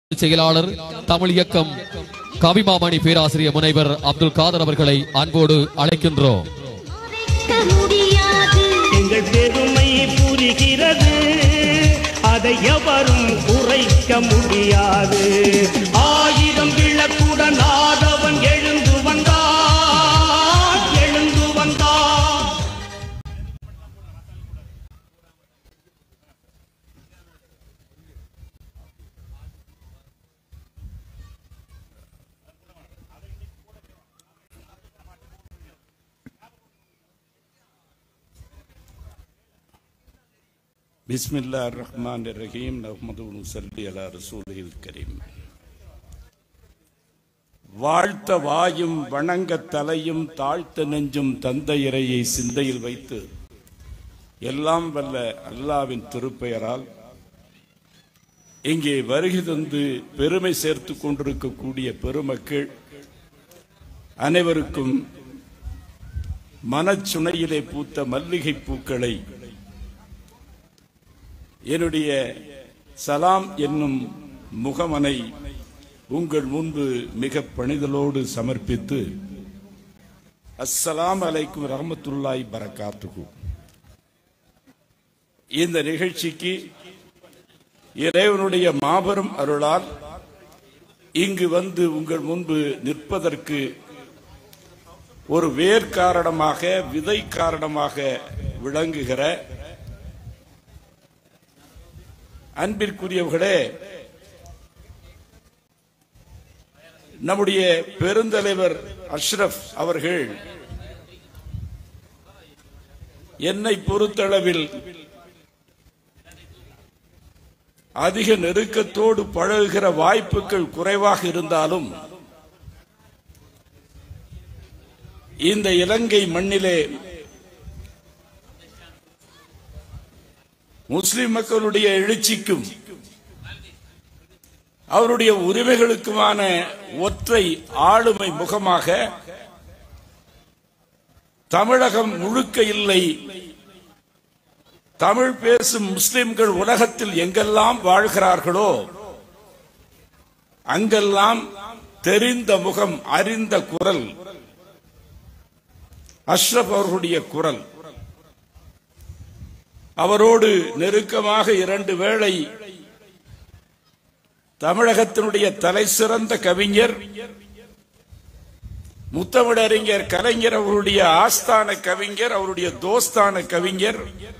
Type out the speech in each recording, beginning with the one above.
செயலாளர் தமிழ் இயக்கம் கவிமாமணி பேராசிரியர் முனைவர் அப்துல் காதர் அவர்களை அன்போடு அழைக்கின்றோம் மறைக்க முடியாது எங்கள் பெருமை புரிகிறது அதை எவரும் குறைக்க முடியாது ஆயிரம் விளக்குடன் ஆதவன் எழுந்து வந்தான் எழுந்து வந்தான் بسم الله الرحمن الرحيم نحمد ونصلي على رسوله الكريم வாழ்த்த வாயும் வணங்க தலையும் தாழ்த்த நெஞ்சும் தந்தையரையை சிந்தையில் வைத்து எல்லாம் வல்ல அல்லாவின் திருப்பெயரால் இங்கே வருகை தந்து பெருமை சேர்த்துக் கொண்டிருக்கக்கூடிய பெருமக்கள் அனைவருக்கும் மனச்சுனையிலே பூத்த மல்லிகை பூக்களை என்னுடைய சலாம் என்னும் முகமனை உங்கள் முன்பு மிக பணிதலோடு சமர்ப்பித்து அஸ்ஸலாம் அலைக்கும் ரஹமத்துல்லாய் பரக்காத்துகு இந்த நிகழ்ச்சிக்கு இறைவனுடைய மாபெரும் அருளால் இங்கு வந்து உங்கள் முன்பு நிற்பதற்கு ஒரு வேர் காரணமாக விதை காரணமாக விளங்குகிற அன்பிற்குரியவர்களே நம்முடைய பெருந்தலைவர் அஷ்ரப் அவர்கள் என்னை பொறுத்தளவில் அதிக நெருக்கத்தோடு பழகுகிற வாய்ப்புகள் குறைவாக இருந்தாலும் இந்த இலங்கை மண்ணிலே முஸ்லிம் மக்களுடைய எழுச்சிக்கும் அவருடைய உரிமைகளுக்குமான ஒற்றை ஆளுமை முகமாக தமிழகம் முழுக்க இல்லை தமிழ் பேசும் முஸ்லிம்கள் உலகத்தில் எங்கெல்லாம் வாழ்கிறார்களோ அங்கெல்லாம் தெரிந்த முகம் அறிந்த குரல் அஷ்ரப் அவர்களுடைய குரல் அவரோடு நெருக்கமாக இரண்டு வேளை தமிழகத்தினுடைய தலை சிறந்த கவிஞர் முத்தமிழறிஞர் கலைஞர் அவருடைய ஆஸ்தான கவிஞர் அவருடைய தோஸ்தான கவிஞர்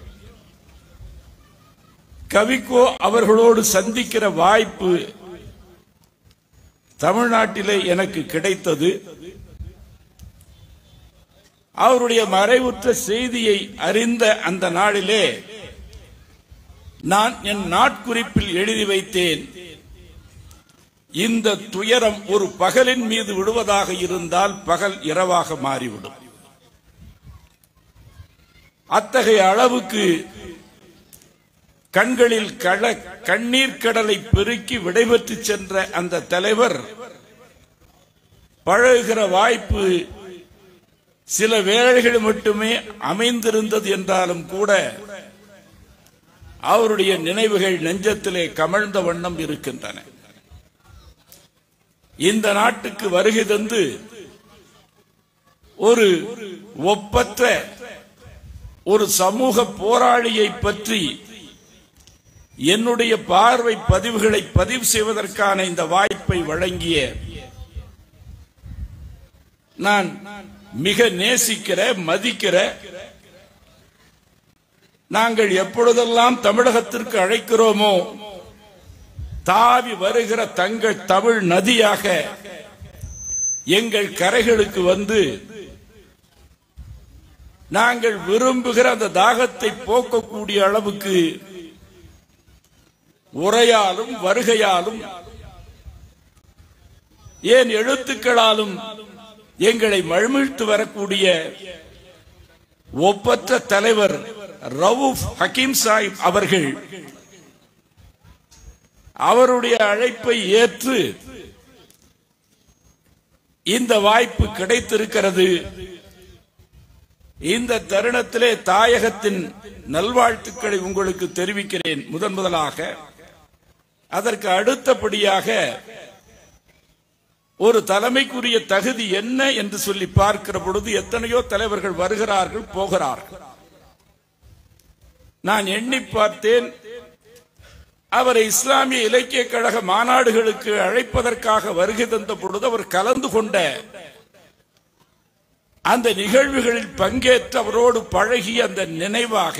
கவிக்கோ அவர்களோடு சந்திக்கிற வாய்ப்பு தமிழ்நாட்டிலே எனக்கு கிடைத்தது அவருடைய மறைவுற்ற செய்தியை அறிந்த அந்த நாளிலே நான் என் நாட்குறிப்பில் எழுதி வைத்தேன் இந்த துயரம் ஒரு பகலின் மீது விடுவதாக இருந்தால் பகல் இரவாக மாறிவிடும் அத்தகைய அளவுக்கு கண்களில் கள கண்ணீர் கடலை பெருக்கி விடைபெற்று சென்ற அந்த தலைவர் பழகுகிற வாய்ப்பு சில வேளைகள் மட்டுமே அமைந்திருந்தது என்றாலும் கூட அவருடைய நினைவுகள் நெஞ்சத்திலே கமழ்ந்த வண்ணம் இருக்கின்றன இந்த நாட்டுக்கு வருகை தந்து ஒரு ஒப்பற்ற ஒரு சமூக போராளியை பற்றி என்னுடைய பார்வை பதிவுகளை பதிவு செய்வதற்கான இந்த வாய்ப்பை வழங்கிய நான் மிக நேசிக்கிற மதிக்கிற நாங்கள் எப்பொழுதெல்லாம் தமிழகத்திற்கு அழைக்கிறோமோ தாவி வருகிற தங்கள் தமிழ் நதியாக எங்கள் கரைகளுக்கு வந்து நாங்கள் விரும்புகிற அந்த தாகத்தை போக்கக்கூடிய அளவுக்கு உரையாலும் வருகையாலும் ஏன் எழுத்துக்களாலும் எங்களை மழுமிழ்த்து வரக்கூடிய ஒப்பற்ற தலைவர் ரவுப் ஹக்கீம் சாஹிப் அவர்கள் அவருடைய அழைப்பை ஏற்று இந்த வாய்ப்பு கிடைத்திருக்கிறது இந்த தருணத்திலே தாயகத்தின் நல்வாழ்த்துக்களை உங்களுக்கு தெரிவிக்கிறேன் முதன் முதலாக அதற்கு அடுத்தபடியாக ஒரு தலைமைக்குரிய தகுதி என்ன என்று சொல்லி பார்க்கிற பொழுது எத்தனையோ தலைவர்கள் வருகிறார்கள் போகிறார்கள் நான் எண்ணி பார்த்தேன் அவரை இஸ்லாமிய இலக்கிய கழக மாநாடுகளுக்கு அழைப்பதற்காக வருகை தந்த பொழுது அவர் கலந்து கொண்ட அந்த நிகழ்வுகளில் பங்கேற்று அவரோடு பழகி அந்த நினைவாக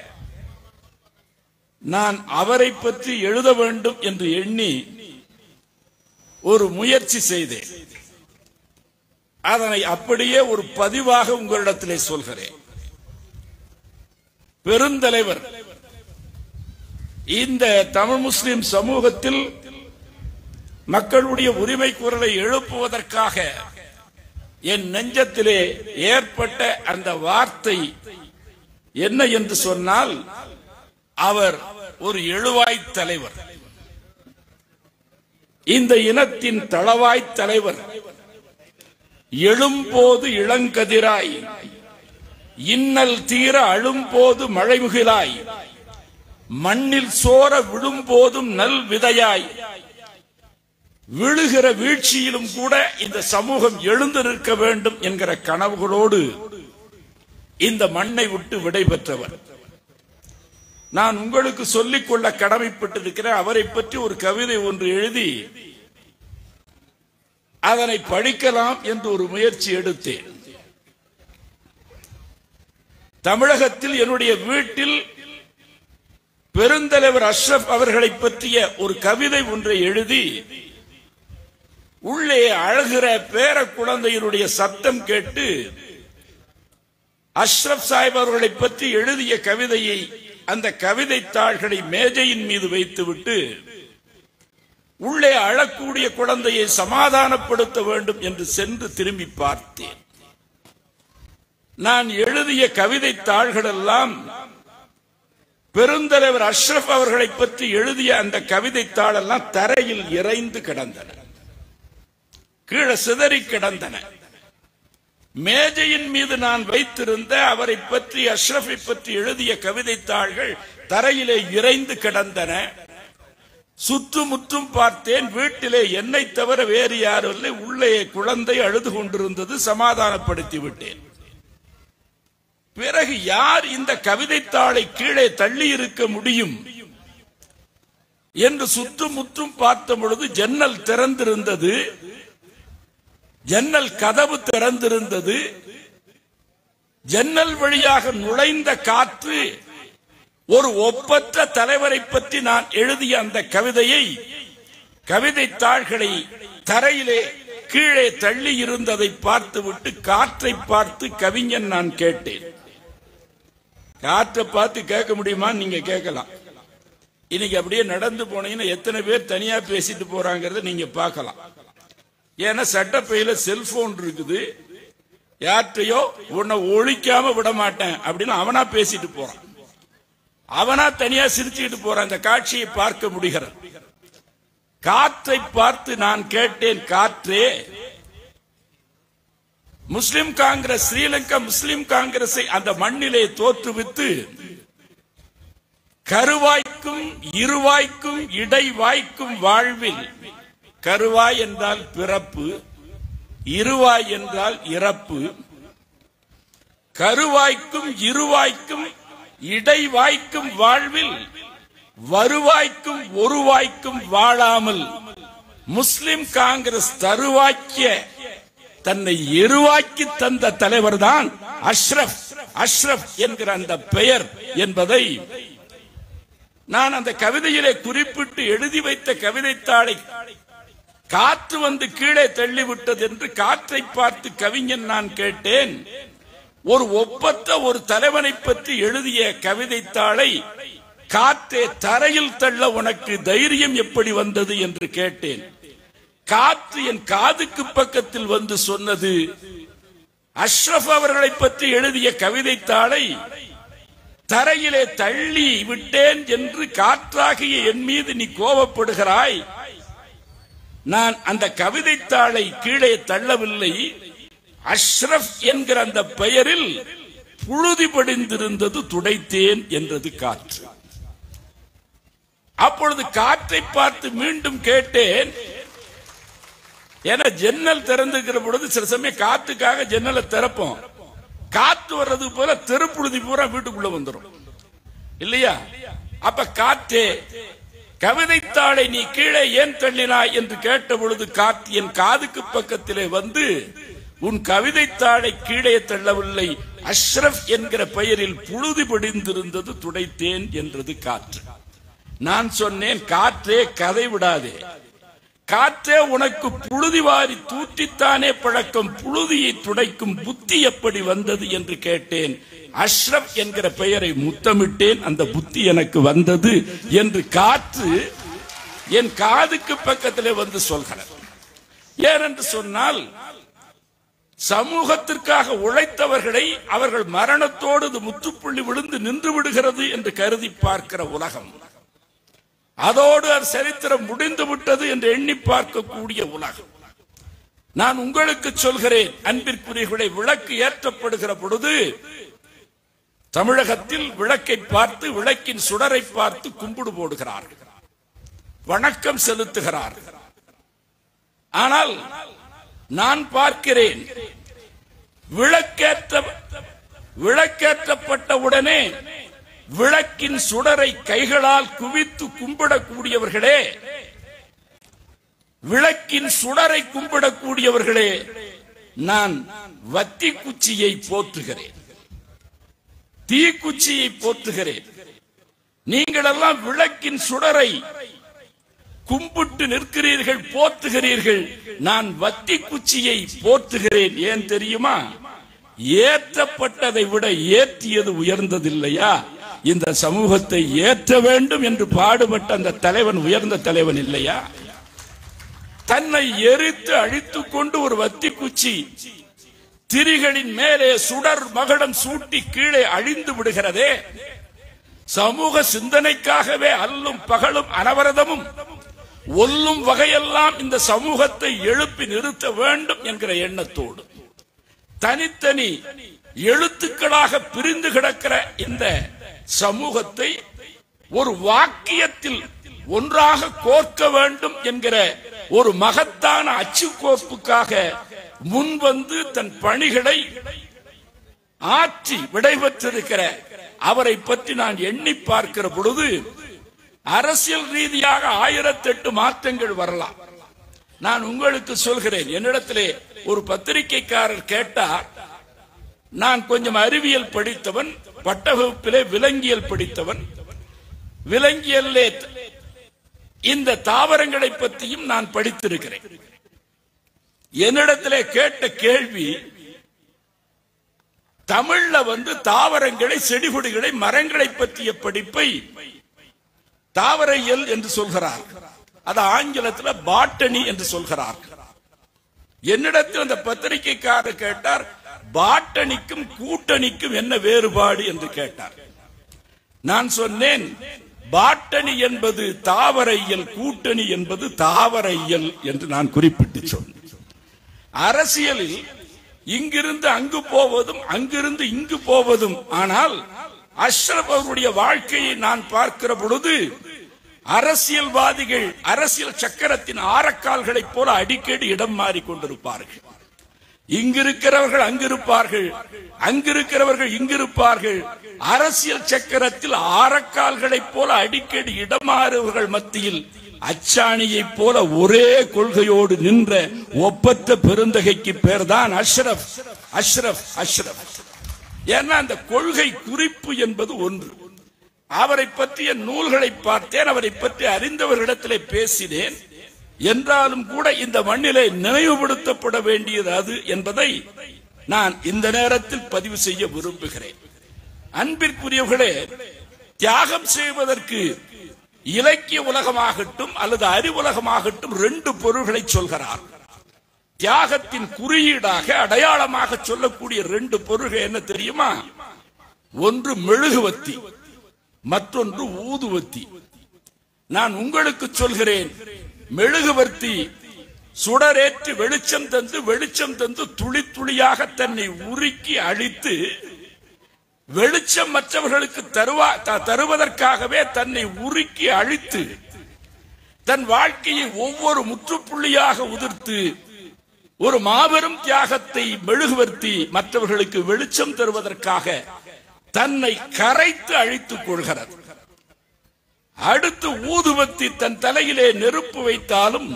நான் அவரை பற்றி எழுத வேண்டும் என்று எண்ணி ஒரு முயற்சி செய்தேன் அதனை அப்படியே ஒரு பதிவாக உங்களிடத்திலே சொல்கிறேன் பெருந்தலைவர் இந்த தமிழ் முஸ்லிம் சமூகத்தில் மக்களுடைய உரிமை குரலை எழுப்புவதற்காக என் நெஞ்சத்திலே ஏற்பட்ட அந்த வார்த்தை என்ன என்று சொன்னால் அவர் ஒரு எழுவாய் தலைவர் இந்த இனத்தின் தளவாய் தலைவர் எழும்போது இளங்கதிராய் இன்னல் தீர அழும்போது மழைமுகிலாய் மண்ணில் சோர விழும்போதும் நல் விதையாய் விழுகிற வீழ்ச்சியிலும் கூட இந்த சமூகம் எழுந்து நிற்க வேண்டும் என்கிற கனவுகளோடு இந்த மண்ணை விட்டு விடைபெற்றவர் நான் உங்களுக்கு சொல்லிக் கொள்ள கடமைப்பட்டிருக்கிறேன் அவரை பற்றி ஒரு கவிதை ஒன்று எழுதி அதனை படிக்கலாம் என்று ஒரு முயற்சி எடுத்தேன் தமிழகத்தில் என்னுடைய வீட்டில் பெருந்தலைவர் அஷ்ரப் அவர்களை பற்றிய ஒரு கவிதை ஒன்றை எழுதி உள்ளே அழகிற பேர குழந்தையினுடைய சத்தம் கேட்டு அஷ்ரப் சாஹிப் அவர்களை பற்றி எழுதிய கவிதையை அந்த கவிதை தாள்களை மேஜையின் மீது வைத்துவிட்டு உள்ளே அழக்கூடிய குழந்தையை சமாதானப்படுத்த வேண்டும் என்று சென்று திரும்பி பார்த்தேன் நான் எழுதிய கவிதை தாள்கள் எல்லாம் பெருந்தலைவர் அஷ்ரப் அவர்களை பற்றி எழுதிய அந்த கவிதை தாளெல்லாம் தரையில் இறைந்து கிடந்தன கீழே சிதறி கிடந்தன மேஜையின் மீது நான் வைத்திருந்த அவரை பற்றி அஷ்ரஃபை பற்றி எழுதிய கவிதை தாள்கள் தரையிலே இறைந்து கிடந்தன சுற்றுமுற்றும் பார்த்தேன் வீட்டிலே என்னை தவிர வேறு யாரும் இல்லை உள்ளே குழந்தை அழுது கொண்டிருந்தது சமாதானப்படுத்தி விட்டேன் பிறகு யார் இந்த கவிதைத்தாளை கீழே தள்ளி இருக்க முடியும் என்று சுற்றும் முற்றும் பார்த்த பொழுது ஜன்னல் திறந்திருந்தது ஜன்னல் கதவு திறந்திருந்தது ஜன்னல் வழியாக நுழைந்த காற்று ஒரு ஒப்பற்ற தலைவரை பற்றி நான் எழுதிய அந்த கவிதையை கவிதை தாள்களை தரையிலே கீழே தள்ளி இருந்ததை பார்த்துவிட்டு காற்றை பார்த்து கவிஞன் நான் கேட்டேன் காற்றை பார்த்து கேட்க முடியுமா நீங்க கேட்கலாம் இன்னைக்கு அப்படியே நடந்து போனீங்கன்னா எத்தனை பேர் தனியா பேசிட்டு போறாங்கறத நீங்க பார்க்கலாம் ஏன்னா சட்டப்பையில செல்போன் இருக்குது யார்கிட்டயோ உன்னை ஒழிக்காம விட மாட்டேன் அப்படின்னு அவனா பேசிட்டு போறான் அவனா தனியா சிரிச்சுக்கிட்டு போறான் அந்த காட்சியை பார்க்க முடிகிறது காற்றை பார்த்து நான் கேட்டேன் காற்றே முஸ்லிம் காங்கிரஸ் ஸ்ரீலங்கா முஸ்லிம் காங்கிரஸை அந்த மண்ணிலே தோற்றுவித்து கருவாய்க்கும் இருவாய்க்கும் இடைவாய்க்கும் வாழ்வில் கருவாய் என்றால் பிறப்பு இருவாய் என்றால் இறப்பு கருவாய்க்கும் இருவாய்க்கும் இடைவாய்க்கும் வாழ்வில் வருவாய்க்கும் ஒருவாய்க்கும் வாழாமல் முஸ்லிம் காங்கிரஸ் தருவாக்கிய தன்னை எருவாக்கி தந்த தலைவர் தான் அஷ்ரப் அஷ்ரப் என்கிற அந்த பெயர் என்பதை நான் அந்த கவிதையிலே குறிப்பிட்டு எழுதி வைத்த கவிதைத்தாளை காற்று வந்து கீழே தள்ளிவிட்டது என்று காற்றை பார்த்து கவிஞன் நான் கேட்டேன் ஒரு ஒப்பற்ற ஒரு தலைவனை பற்றி எழுதிய கவிதைத்தாளை காற்றே தரையில் தள்ள உனக்கு தைரியம் எப்படி வந்தது என்று கேட்டேன் காற்று என் காதுக்கு பக்கத்தில் வந்து சொன்னது அஷ்ரப் அவர்களை பற்றி எழுதிய கவிதைத்தாளை தரையிலே தள்ளி விட்டேன் என்று காற்றாகிய என் மீது நீ கோபப்படுகிறாய் நான் அந்த கவிதைத்தாளை கீழே தள்ளவில்லை அஷ்ரப் என்கிற அந்த பெயரில் புழுதி படிந்திருந்தது துடைத்தேன் என்றது காற்று அப்பொழுது காற்றை பார்த்து மீண்டும் கேட்டேன் ஏன்னா ஜன்னல் திறந்துக்கிற பொழுது சில சமயம் காத்துக்காக ஜன்னலை திறப்போம் காத்து வர்றது போல தெருப்புழுதி பூரா வீட்டுக்குள்ள வந்துடும் இல்லையா அப்ப காற்றே கவிதைத்தாளை நீ கீழே ஏன் தள்ளினாய் என்று கேட்ட பொழுது காற்று என் காதுக்கு பக்கத்திலே வந்து உன் கவிதைத்தாளை கீழே தள்ளவில்லை அஷ்ரப் என்கிற பெயரில் புழுதி படிந்திருந்தது துடைத்தேன் என்றது காற்று நான் சொன்னேன் காற்றே கதை விடாதே காற்றே உனக்கு புழுதி வாரி தூற்றித்தானே பழக்கம் புழுதியை துடைக்கும் புத்தி எப்படி வந்தது என்று கேட்டேன் அஷ்ரப் என்கிற பெயரை முத்தமிட்டேன் அந்த புத்தி எனக்கு வந்தது என்று காற்று என் காதுக்கு பக்கத்திலே வந்து சொல்கிறார் ஏனென்று சொன்னால் சமூகத்திற்காக உழைத்தவர்களை அவர்கள் மரணத்தோடு இது முற்றுப்புள்ளி விழுந்து நின்று விடுகிறது என்று கருதி பார்க்கிற உலகம் அதோடு அது சரித்திரம் முடிந்து விட்டது என்று எண்ணி பார்க்கக்கூடிய உலகம் நான் உங்களுக்கு சொல்கிறேன் அன்பிற்குரியவர்களை விளக்கு ஏற்றப்படுகிற பொழுது தமிழகத்தில் விளக்கை பார்த்து விளக்கின் சுடரை பார்த்து கும்பிடு போடுகிறார்கள் வணக்கம் செலுத்துகிறார்கள் ஆனால் நான் பார்க்கிறேன் விளக்கேற்ற விளக்கேற்றப்பட்ட உடனே விளக்கின் சுடரை கைகளால் குவித்து கும்பிடக்கூடியவர்களே விளக்கின் சுடரை கும்பிடக்கூடியவர்களே நான் வத்தி குச்சியை போற்றுகிறேன் தீக்குச்சியை போற்றுகிறேன் நீங்களெல்லாம் விளக்கின் சுடரை கும்பிட்டு நிற்கிறீர்கள் போற்றுகிறீர்கள் நான் வத்தி குச்சியை போற்றுகிறேன் ஏன் தெரியுமா ஏற்றப்பட்டதை விட ஏற்றியது உயர்ந்ததில்லையா இந்த சமூகத்தை ஏற்ற வேண்டும் என்று பாடுபட்ட அந்த தலைவன் உயர்ந்த தலைவன் இல்லையா தன்னை எரித்து அழித்துக் கொண்டு ஒரு வத்தி குச்சி திரிகளின் மேலே சுடர் மகடம் சூட்டி கீழே அழிந்து விடுகிறதே சமூக சிந்தனைக்காகவே அல்லும் பகலும் அனவரதமும் ஒல்லும் வகையெல்லாம் இந்த சமூகத்தை எழுப்பி நிறுத்த வேண்டும் என்கிற எண்ணத்தோடு தனித்தனி எழுத்துக்களாக பிரிந்து கிடக்கிற இந்த சமூகத்தை ஒரு வாக்கியத்தில் ஒன்றாக கோர்க்க வேண்டும் என்கிற ஒரு மகத்தான அச்சுக்கோப்புக்காக முன்வந்து தன் பணிகளை ஆற்றி விடைபெற்றிருக்கிற அவரை பற்றி நான் எண்ணி பார்க்கிற பொழுது அரசியல் ரீதியாக ஆயிரத்தெட்டு மாற்றங்கள் வரலாம் நான் உங்களுக்கு சொல்கிறேன் என்னிடத்திலே ஒரு பத்திரிகைக்காரர் கேட்டார் நான் கொஞ்சம் அறிவியல் படித்தவன் பட்டவகுப்பிலே விலங்கியல் படித்தவன் விலங்கியல்லே இந்த தாவரங்களை பற்றியும் நான் படித்திருக்கிறேன் என்னிடத்திலே கேட்ட கேள்வி தமிழ்ல வந்து தாவரங்களை செடிகொடிகளை மரங்களை பற்றிய படிப்பை தாவரையல் என்று சொல்கிறார் அது ஆங்கிலத்தில் பாட்டனி என்று சொல்கிறார் என்னிடத்தில் அந்த பத்திரிகைக்காரர் கேட்டார் பாட்டனிக்கும் கூட்டணிக்கும் என்ன வேறுபாடு என்று கேட்டார் நான் சொன்னேன் பாட்டனி என்பது தாவரையல் கூட்டணி என்பது தாவரையல் என்று நான் குறிப்பிட்டு சொன்னேன் அரசியலில் இங்கிருந்து அங்கு போவதும் அங்கிருந்து இங்கு போவதும் ஆனால் அஷ்ரப் அவருடைய வாழ்க்கையை நான் பார்க்கிற பொழுது அரசியல்வாதிகள் அரசியல் சக்கரத்தின் ஆரக்கால்களைப் போல அடிக்கடி இடம் மாறி கொண்டிருப்பார்கள் இங்கிருக்கிறவர்கள் அங்கிருப்பார்கள் அங்கிருக்கிறவர்கள் இங்கிருப்பார்கள் அரசியல் சக்கரத்தில் ஆரக்கால்களைப் போல அடிக்கடி இடமாறுவர்கள் மத்தியில் அச்சாணியைப் போல ஒரே கொள்கையோடு நின்ற ஒப்பற்ற பெருந்தகைக்கு பேர்தான் அஷ்ரப் அஷ்ரப் அஷ்ரப் ஏன்னா அந்த கொள்கை குறிப்பு என்பது ஒன்று அவரை பற்றிய நூல்களை பார்த்தேன் அவரை பற்றி அறிந்தவர்களிடத்திலே பேசினேன் என்றாலும் கூட இந்த மண்ணிலே நினைவுபடுத்தப்பட வேண்டியது அது என்பதை நான் இந்த நேரத்தில் பதிவு செய்ய விரும்புகிறேன் அன்பிற்குரியவர்களே தியாகம் செய்வதற்கு இலக்கிய உலகமாகட்டும் அல்லது அறிவுலகமாகட்டும் ரெண்டு பொருள்களை சொல்கிறார் தியாகத்தின் குறியீடாக அடையாளமாக சொல்லக்கூடிய ரெண்டு பொருள்கள் என்ன தெரியுமா ஒன்று மெழுகுவத்தி மற்றொன்று ஊதுவத்தி நான் உங்களுக்கு சொல்கிறேன் மெழுகுவர்த்தி சுடரேற்று வெளிச்சம் தந்து வெளிச்சம் தந்து துளி துளியாக தன்னை உருக்கி அழித்து வெளிச்சம் மற்றவர்களுக்கு தருவா த- தருவதற்காகவே தன்னை உருக்கி அழித்து தன் வாழ்க்கையை ஒவ்வொரு முற்றுப்புள்ளியாக உதிர்த்து ஒரு மாபெரும் தியாகத்தை மெழுகுவர்த்தி மற்றவர்களுக்கு வெளிச்சம் தருவதற்காக தன்னை கரைத்து அழித்துக் கொள்கிறது அடுத்து ஊதுவத்தி தன் தலையிலே நெருப்பு வைத்தாலும்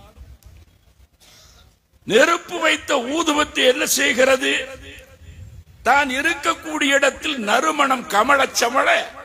நெருப்பு வைத்த ஊதுவத்தி என்ன செய்கிறது தான் இருக்கக்கூடிய இடத்தில் நறுமணம் கமலச் சமள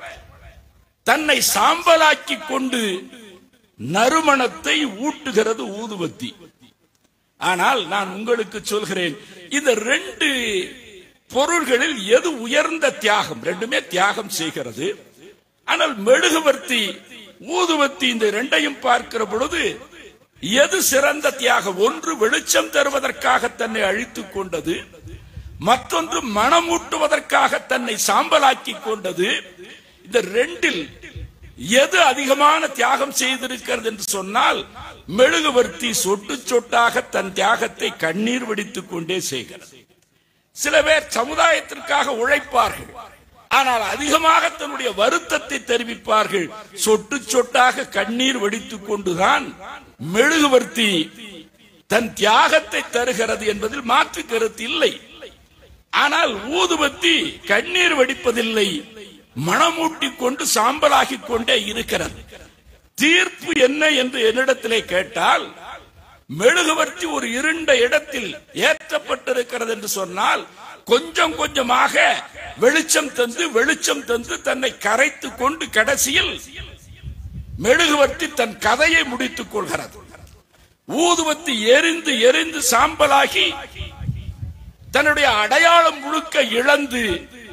தன்னை சாம்பலாக்கி கொண்டு நறுமணத்தை ஊட்டுகிறது ஊதுவத்தி ஆனால் நான் உங்களுக்கு சொல்கிறேன் இந்த ரெண்டு பொருள்களில் எது உயர்ந்த தியாகம் ரெண்டுமே தியாகம் செய்கிறது ஆனால் மெழுகுவர்த்தி ஊதுவத்தி இந்த ரெண்டையும் பார்க்கிற பொழுது எது சிறந்த தியாகம் ஒன்று வெளிச்சம் தருவதற்காக தன்னை அழித்துக் கொண்டது மற்றொன்று மனமூட்டுவதற்காக தன்னை சாம்பலாக்கி கொண்டது இந்த ரெண்டில் எது அதிகமான தியாகம் செய்திருக்கிறது என்று சொன்னால் மெழுகுவர்த்தி சொட்டு சொட்டாக தன் தியாகத்தை கண்ணீர் வடித்துக் கொண்டே செய்கிறது சில பேர் சமுதாயத்திற்காக உழைப்பார்கள் ஆனால் அதிகமாக தன்னுடைய வருத்தத்தை தெரிவிப்பார்கள் சொட்டு சொட்டாக கண்ணீர் வடித்துக் கொண்டுதான் மெழுகுவர்த்தி தன் தியாகத்தை தருகிறது என்பதில் மாற்று கருத்து இல்லை ஆனால் ஊதுபத்தி கண்ணீர் வடிப்பதில்லை மனமூட்டிக் கொண்டு சாம்பலாகிக் கொண்டே இருக்கிறது தீர்ப்பு என்ன என்று என்னிடத்திலே கேட்டால் மெழுகுவர்த்தி ஒரு இருண்ட இடத்தில் ஏற்றப்பட்டிருக்கிறது என்று சொன்னால் கொஞ்சம் கொஞ்சமாக வெளிச்சம் தந்து வெளிச்சம் தந்து தன்னை கரைத்து கொண்டு கடைசியில் மெழுகுவர்த்தி தன் கதையை முடித்துக் கொள்கிறது ஊதுவத்தி எரிந்து எரிந்து சாம்பலாகி தன்னுடைய அடையாளம் முழுக்க இழந்து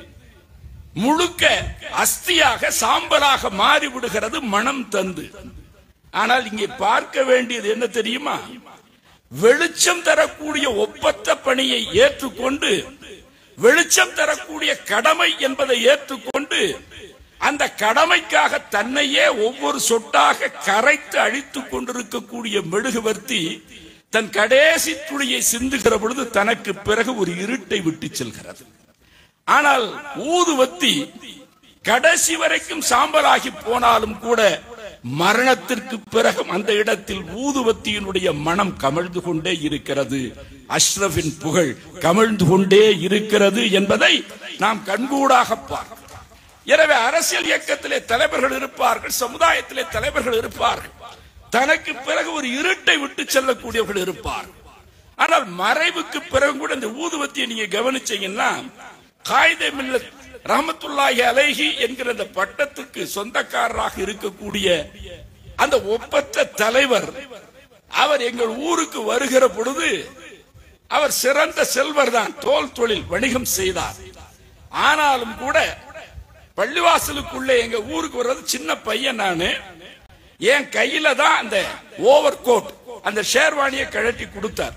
முழுக்க அஸ்தியாக சாம்பலாக மாறிவிடுகிறது மனம் தந்து ஆனால் இங்கே பார்க்க வேண்டியது என்ன தெரியுமா வெளிச்சம் தரக்கூடிய ஒப்பற்ற பணியை ஏற்றுக்கொண்டு வெளிச்சம் தரக்கூடிய கடமை என்பதை ஏற்றுக்கொண்டு அந்த கடமைக்காக தன்னையே ஒவ்வொரு சொட்டாக கரைத்து அழித்துக் கொண்டிருக்கக்கூடிய மெழுகுவர்த்தி தன் கடைசி துளியை சிந்துகிற பொழுது தனக்கு பிறகு ஒரு இருட்டை விட்டு செல்கிறது ஆனால் ஊதுவத்தி கடைசி வரைக்கும் சாம்பலாகி போனாலும் கூட மரணத்திற்கு பிறகு அந்த இடத்தில் ஊதுவத்தியினுடைய மனம் கமழ்ந்து கொண்டே இருக்கிறது அஷ்ரஃபின் புகழ் கமழ்ந்து கொண்டே இருக்கிறது என்பதை நாம் கண்கூடாக பார்க்கிறோம் எனவே அரசியல் இயக்கத்திலே தலைவர்கள் இருப்பார்கள் சமுதாயத்திலே தலைவர்கள் இருப்பார்கள் தனக்கு பிறகு ஒரு இருட்டை விட்டு செல்லக்கூடியவர்கள் இருப்பார்கள் ஆனால் மறைவுக்கு பிறகு கூட இந்த ஊதுவத்தியை நீங்க கவனிச்சீங்கன்னா காயிதே மில்லத் ரஹமத்துல்லாஹி அலைஹி என்கிற அந்த பட்டத்துக்கு சொந்தக்காரராக இருக்கக்கூடிய அந்த ஒப்பற்ற தலைவர் அவர் எங்கள் ஊருக்கு வருகிற பொழுது அவர் சிறந்த செல்வர் தான் தோல் தொழில் வணிகம் செய்தார் ஆனாலும் கூட பள்ளிவாசலுக்குள்ளே எங்க ஊருக்கு வர்றது சின்ன பையன் நானு என் கையில தான் அந்த ஓவர் கோட் அந்த ஷேர்வாணியை கழட்டி கொடுத்தார்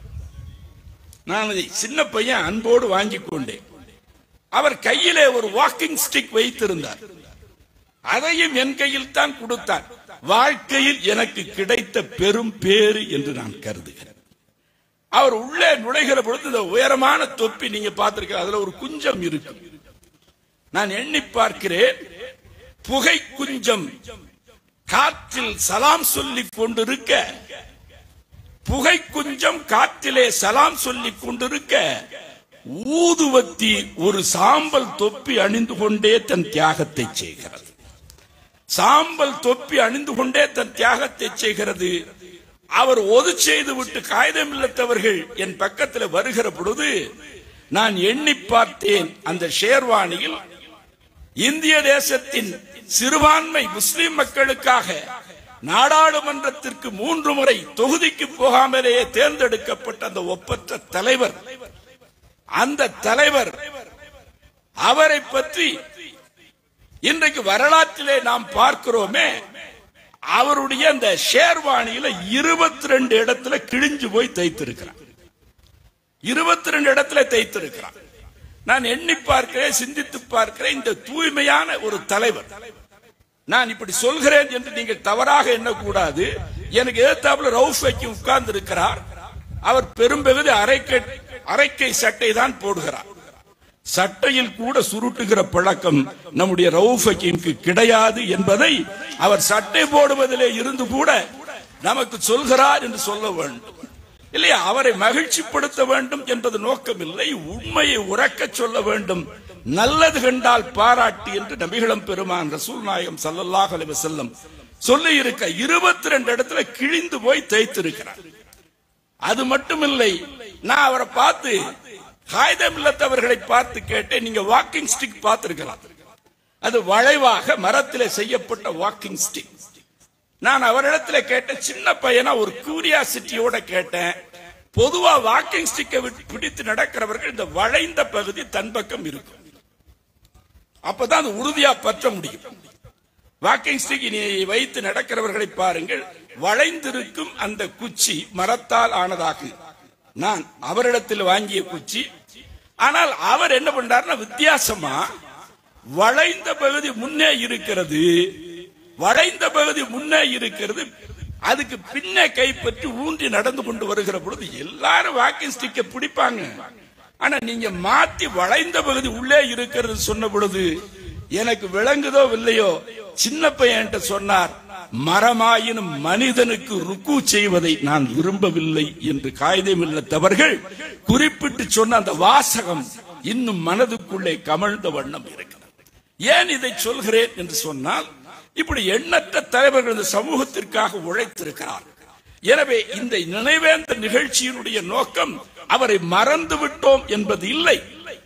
நான் அதை சின்ன பையன் அன்போடு வாங்கி கொண்டேன் அவர் கையிலே ஒரு வாக்கிங் ஸ்டிக் வைத்திருந்தார் அதையும் என் கையில் தான் கொடுத்தார் வாழ்க்கையில் எனக்கு கிடைத்த பெரும் பேறு என்று நான் கருதுகிறேன் அவர் உள்ளே நுழைகிற பொழுது இந்த உயரமான தொப்பி நீங்க பார்த்திருக்க அதுல ஒரு குஞ்சம் இருக்கு நான் எண்ணி பார்க்கிறேன் புகை குஞ்சம் காற்றில் சலாம் சொல்லிக் கொண்டிருக்க புகை குஞ்சம் காற்றிலே சலாம் சொல்லிக் கொண்டிருக்க ஊதுவத்தி ஒரு சாம்பல் தொப்பி அணிந்து கொண்டே தன் தியாகத்தை செய்கிறது சாம்பல் தொப்பி அணிந்து கொண்டே தன் தியாகத்தை செய்கிறது அவர் ஒது செய்து விட்டு காகிதம் இல்லத்தவர்கள் என் பக்கத்தில் வருகிற பொழுது நான் எண்ணி பார்த்தேன் அந்த ஷேர்வானியில் இந்திய தேசத்தின் சிறுபான்மை முஸ்லிம் மக்களுக்காக நாடாளுமன்றத்திற்கு மூன்று முறை தொகுதிக்கு போகாமலேயே தேர்ந்தெடுக்கப்பட்ட அந்த ஒப்பற்ற தலைவர் அந்த தலைவர் அவரை பற்றி இன்றைக்கு வரலாற்றிலே நாம் பார்க்கிறோமே அவருடைய அந்த ஷேர்வாணியில இருபத்தி ரெண்டு இடத்துல கிழிஞ்சு போய் தைத்திருக்கிறார் இருபத்தி ரெண்டு இடத்துல தைத்திருக்கிறார் நான் எண்ணி பார்க்கிறேன் சிந்தித்து பார்க்கிறேன் இந்த தூய்மையான ஒரு தலைவர் நான் இப்படி சொல்கிறேன் என்று நீங்கள் தவறாக எண்ணக்கூடாது எனக்கு எதிர்த்தாப்புல ரவுஃப் வைக்கி உட்கார்ந்து இருக்கிறார் அவர் பெரும்பகுதி அரைக்கை அரைக்கை சட்டை தான் போடுகிறார் சட்டையில் கூட சுருட்டுகிற பழக்கம் நம்முடைய ரவுஃப் ஹக்கீமுக்கு கிடையாது என்பதை அவர் சட்டை போடுவதிலே இருந்து கூட நமக்கு சொல்கிறார் என்று சொல்ல வேண்டும் இல்லையா அவரை மகிழ்ச்சிப்படுத்த வேண்டும் என்பது நோக்கமில்லை உண்மையை உறக்கச் சொல்ல வேண்டும் நல்லது கண்டால் பாராட்டு என்று நபிகளும் பெருமான் ரசூல் நாயகம் ஸல்லல்லாஹு அலைஹி வஸல்லம் சொல்லி இருக்க இருபத்தி ரெண்டு இடத்துல கிழிந்து போய் தேய்த்திருக்கிறார் அது மட்டுமில்லை நான் அவரை பார்த்து ஹாய்தம் அவர்களை பார்த்து கேட்டேன் நீங்க வாக்கிங் ஸ்டிக் பார்த்திருக்கலாம் அது வளைவாக மரத்திலே செய்யப்பட்ட வாக்கிங் ஸ்டிக் நான் அவரிடத்துல கேட்டேன் சின்ன பையனா ஒரு கியூரியாசிட்டியோட கேட்டேன் பொதுவா வாக்கிங் ஸ்டிக்கை பிடித்து நடக்கிறவர்கள் இந்த வளைந்த பகுதி தன் பக்கம் இருக்கும் அப்பதான் அது உறுதியா பற்ற முடியும் வாக்கிங் ஸ்டிக் நீ வைத்து நடக்கிறவர்களை பாருங்கள் வளைந்திருக்கும் அந்த குச்சி மரத்தால் ஆனதாக நான் அவரிடத்தில் வாங்கிய குச்சி ஆனால் அவர் என்ன பண்றாருன்னா வித்தியாசமா வளைந்த பகுதி முன்னே இருக்கிறது வளைந்த பகுதி முன்னே இருக்கிறது அதுக்கு பின்னே கைப்பற்றி ஊன்றி நடந்து கொண்டு வருகிற பொழுது எல்லாரும் வாக்கிங் ஸ்டிக்கை பிடிப்பாங்க ஆனா நீங்க மாத்தி வளைந்த பகுதி உள்ளே இருக்கிறது சொன்ன பொழுது எனக்கு விளங்குதோ இல்லையோ சின்ன பையன் சொன்னார் மரமாயினும் மனிதனுக்கு ருக்கு செய்வதை நான் விரும்பவில்லை என்று காகிதம் இல்லத்தவர்கள் குறிப்பிட்டு சொன்ன அந்த வாசகம் இன்னும் மனதுக்குள்ளே கமழ்ந்த வண்ணம் இருக்கிறது ஏன் இதை சொல்கிறேன் என்று சொன்னால் இப்படி எண்ணற்ற தலைவர்கள் இந்த சமூகத்திற்காக உழைத்திருக்கிறார் எனவே இந்த நினைவேந்த நிகழ்ச்சியினுடைய நோக்கம் அவரை மறந்து விட்டோம் என்பது இல்லை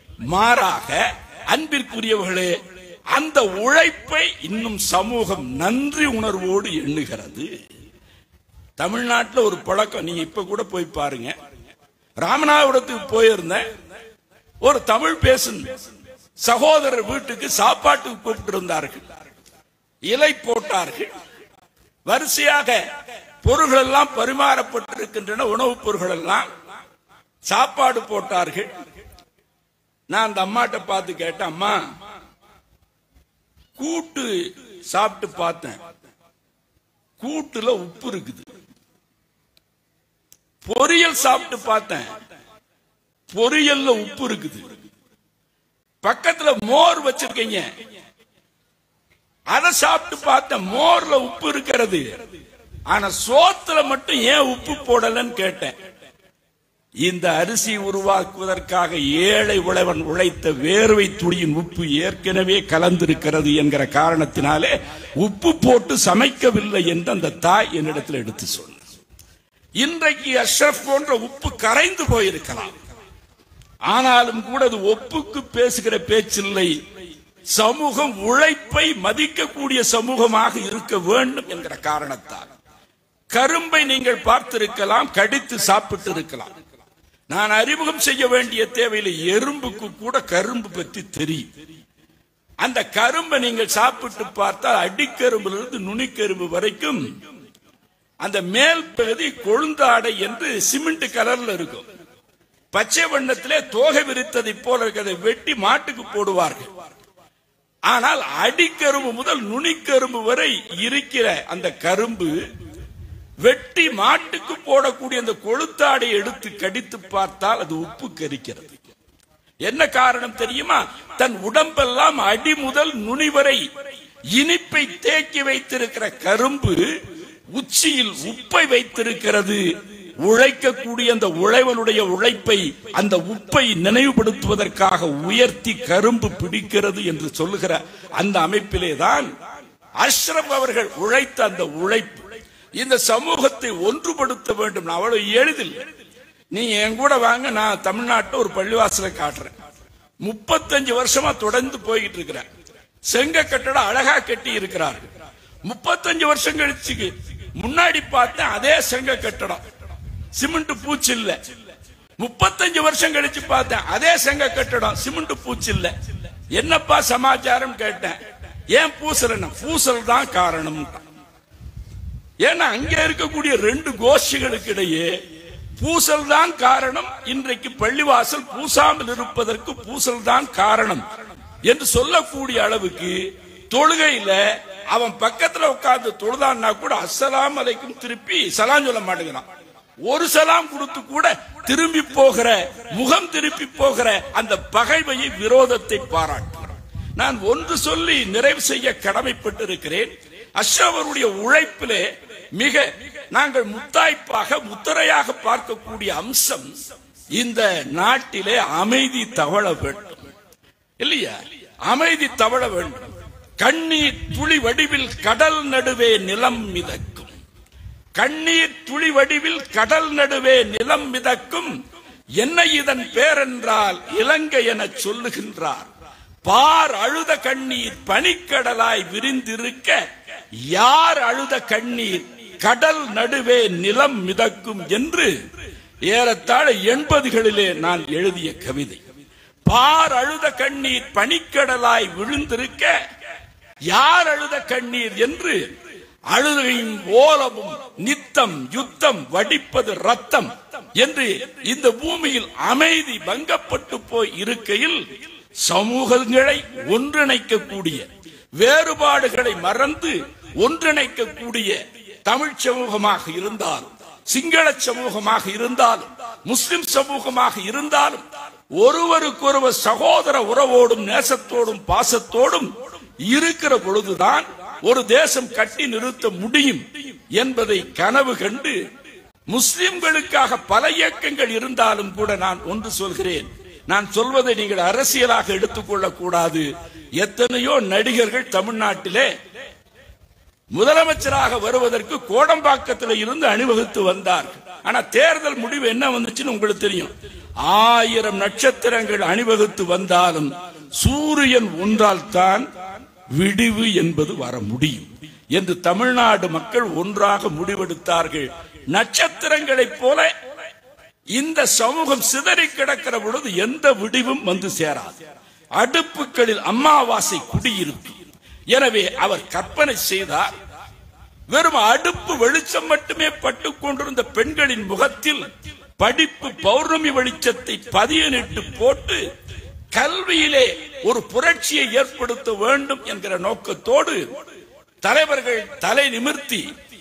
மாறாக அன்பிற்குரியவர்களே அந்த உழைப்பை இன்னும் சமூகம் நன்றி உணர்வோடு எண்ணுகிறது தமிழ்நாட்டில் ஒரு பழக்கம் நீங்க இப்ப கூட போய் பாருங்க ராமநாதபுரத்துக்கு போயிருந்தேன் ஒரு தமிழ் பேசும் சகோதரர் வீட்டுக்கு சாப்பாட்டுக்கு கூப்பிட்டு இருந்தார்கள் இலை போட்டார்கள் வரிசையாக பொருள்கள் எல்லாம் பரிமாறப்பட்டிருக்கின்றன உணவுப் பொருள்கள் எல்லாம் சாப்பாடு போட்டார்கள் நான் அந்த அம்மாட்ட பார்த்து கேட்டேன் அம்மா கூட்டு சாப்பிட்டு பார்த்தேன் கூட்டுல உப்பு இருக்குது பொரியல் சாப்பிட்டு பார்த்தேன் பொரியல்ல உப்பு இருக்குது பக்கத்துல மோர் வச்சிருக்கீங்க அதை சாப்பிட்டு பார்த்தேன் மோர்ல உப்பு இருக்கிறது ஆனா சோத்துல மட்டும் ஏன் உப்பு போடலன்னு கேட்டேன் இந்த அரிசி உருவாக்குவதற்காக ஏழை உழவன் உழைத்த வேர்வை துளியின் உப்பு ஏற்கனவே கலந்திருக்கிறது என்கிற காரணத்தினாலே உப்பு போட்டு சமைக்கவில்லை என்று அந்த தாய் என்னிடத்தில் எடுத்து சொன்னார் இன்றைக்கு அஷ்ரப் போன்ற உப்பு கரைந்து போயிருக்கலாம் ஆனாலும் கூட அது ஒப்புக்கு பேசுகிற பேச்சில்லை சமூகம் உழைப்பை மதிக்கக்கூடிய சமூகமாக இருக்க வேண்டும் என்கிற காரணத்தால் கரும்பை நீங்கள் பார்த்திருக்கலாம் கடித்து சாப்பிட்டு இருக்கலாம் நான் அறிமுகம் செய்ய வேண்டிய தேவையில்லை எறும்புக்கு கூட கரும்பு பற்றி தெரியும் அந்த கரும்பை நீங்கள் சாப்பிட்டு பார்த்தால் அடிக்கரும்பிலிருந்து நுனிக்கரும்பு வரைக்கும் அந்த மேல் பகுதி கொழுந்தாடை என்று சிமெண்ட் கலர்ல இருக்கும் பச்சை வண்ணத்திலே தோகை விரித்ததை போல இருக்கிறதை வெட்டி மாட்டுக்கு போடுவார்கள் ஆனால் அடிக்கரும்பு முதல் நுனிக்கரும்பு வரை இருக்கிற அந்த கரும்பு வெட்டி மாட்டுக்கு போடக்கூடிய அந்த கொளுத்தாடை எடுத்து கடித்து பார்த்தால் அது உப்பு கரிக்கிறது என்ன காரணம் தெரியுமா தன் உடம்பெல்லாம் அடி முதல் நுனி வரை இனிப்பை தேக்கி வைத்திருக்கிற கரும்பு உச்சியில் உப்பை வைத்திருக்கிறது உழைக்கக்கூடிய அந்த உழைவனுடைய உழைப்பை அந்த உப்பை நினைவுபடுத்துவதற்காக உயர்த்தி கரும்பு பிடிக்கிறது என்று சொல்லுகிற அந்த அமைப்பிலே தான் அஷ்ரப் அவர்கள் உழைத்த அந்த உழைப்பு இந்த சமூகத்தை ஒன்றுபடுத்த வேண்டும் அவ்வளவு எளிதில் நீங்க என் கூட வாங்க நான் தமிழ்நாட்டில் ஒரு பள்ளிவாசலை காட்டுறேன் முப்பத்தஞ்சு வருஷமா தொடர்ந்து போய்கிட்டு இருக்கிறேன் செங்க கட்டடம் அழகா கட்டி இருக்கிறார்கள் முப்பத்தஞ்சு வருஷம் கழிச்சு முன்னாடி பார்த்தேன் அதே செங்க கட்டடம் சிமெண்ட் பூச்சி இல்ல முப்பத்தஞ்சு வருஷம் கழிச்சு பார்த்தேன் அதே செங்க கட்டடம் சிமெண்ட் பூச்சி இல்ல என்னப்பா சமாச்சாரம் கேட்டேன் ஏன் பூசல் பூசல் தான் காரணம் ஏன்னா அங்க இருக்கக்கூடிய ரெண்டு கோஷ்டிகளுக்கு இடையே பூசல் தான் காரணம் இன்றைக்கு பள்ளிவாசல் பூசாமல் இருப்பதற்கு பூசல் தான் காரணம் என்று சொல்லக்கூடிய அளவுக்கு தொழுகையில அவன் பக்கத்துல உட்கார்ந்து தொழுதான்னா கூட அஸ்ஸலாம் அலைக்கும் திருப்பி சலாம் சொல்ல மாட்டேங்கிறான் ஒரு சலாம் கொடுத்து கூட திரும்பி போகிற முகம் திருப்பி போகிற அந்த பகைமையை விரோதத்தை பாராட்டுகிறோம் நான் ஒன்று சொல்லி நிறைவு செய்ய கடமைப்பட்டிருக்கிறேன் அஷ்ரவருடைய உழைப்பிலே மிக நாங்கள் முத்தாய்ப்பாக முத்திரையாக பார்க்கக்கூடிய அம்சம் இந்த நாட்டிலே அமைதி தவழ வேண்டும் இல்லையா அமைதி தவழ வேண்டும் கண்ணீர் துளி வடிவில் கடல் நடுவே நிலம் மிதக்கும் கண்ணீர் துளி வடிவில் கடல் நடுவே நிலம் மிதக்கும் என்ன இதன் பேரென்றால் இலங்கை என சொல்லுகின்றார் பார் அழுத கண்ணீர் பனிக்கடலாய் விரிந்திருக்க யார் அழுத கண்ணீர் கடல் நடுவே நிலம் மிதக்கும் என்று ஏறத்தாழ எண்பதுகளிலே நான் எழுதிய கவிதை பார் அழுத கண்ணீர் பனிக்கடலாய் விழுந்திருக்க யார் அழுத கண்ணீர் என்று அழுகையும் ஓலமும் நித்தம் யுத்தம் வடிப்பது ரத்தம் என்று இந்த பூமியில் அமைதி பங்கப்பட்டு போய் இருக்கையில் சமூகங்களை ஒன்றிணைக்கக்கூடிய வேறுபாடுகளை மறந்து ஒன்றிணைக்கக்கூடிய தமிழ் சமூகமாக இருந்தாலும் சிங்கள சமூகமாக இருந்தாலும் முஸ்லிம் சமூகமாக இருந்தாலும் ஒருவருக்கொருவர் சகோதர உறவோடும் நேசத்தோடும் பாசத்தோடும் இருக்கிற பொழுதுதான் ஒரு தேசம் கட்டி நிறுத்த முடியும் என்பதை கனவு கண்டு முஸ்லிம்களுக்காக பல இயக்கங்கள் இருந்தாலும் கூட நான் ஒன்று சொல்கிறேன் நான் சொல்வதை நீங்கள் அரசியலாக எடுத்துக்கொள்ளக் கூடாது எத்தனையோ நடிகர்கள் தமிழ்நாட்டிலே முதலமைச்சராக வருவதற்கு கோடம்பாக்கத்தில் இருந்து அணிவகுத்து வந்தார்கள் ஆனா தேர்தல் முடிவு என்ன வந்துச்சுன்னு உங்களுக்கு தெரியும் ஆயிரம் நட்சத்திரங்கள் அணிவகுத்து வந்தாலும் சூரியன் ஒன்றால் தான் விடிவு என்பது வர முடியும் என்று தமிழ்நாடு மக்கள் ஒன்றாக முடிவெடுத்தார்கள் நட்சத்திரங்களைப் போல இந்த சமூகம் சிதறி கிடக்கிற பொழுது எந்த விடிவும் வந்து சேராது அடுப்புகளில் அமாவாசை குடியிருக்கும் எனவே அவர் கற்பனை செய்தார் வெறும் அடுப்பு வெளிச்சம் மட்டுமே பட்டுக் கொண்டிருந்த பெண்களின் முகத்தில் படிப்பு பௌர்ணமி வெளிச்சத்தை பதியனிட்டு போட்டு கல்வியிலே ஒரு புரட்சியை ஏற்படுத்த வேண்டும் என்கிற நோக்கத்தோடு தலைவர்கள் தலை நிமிர்த்தி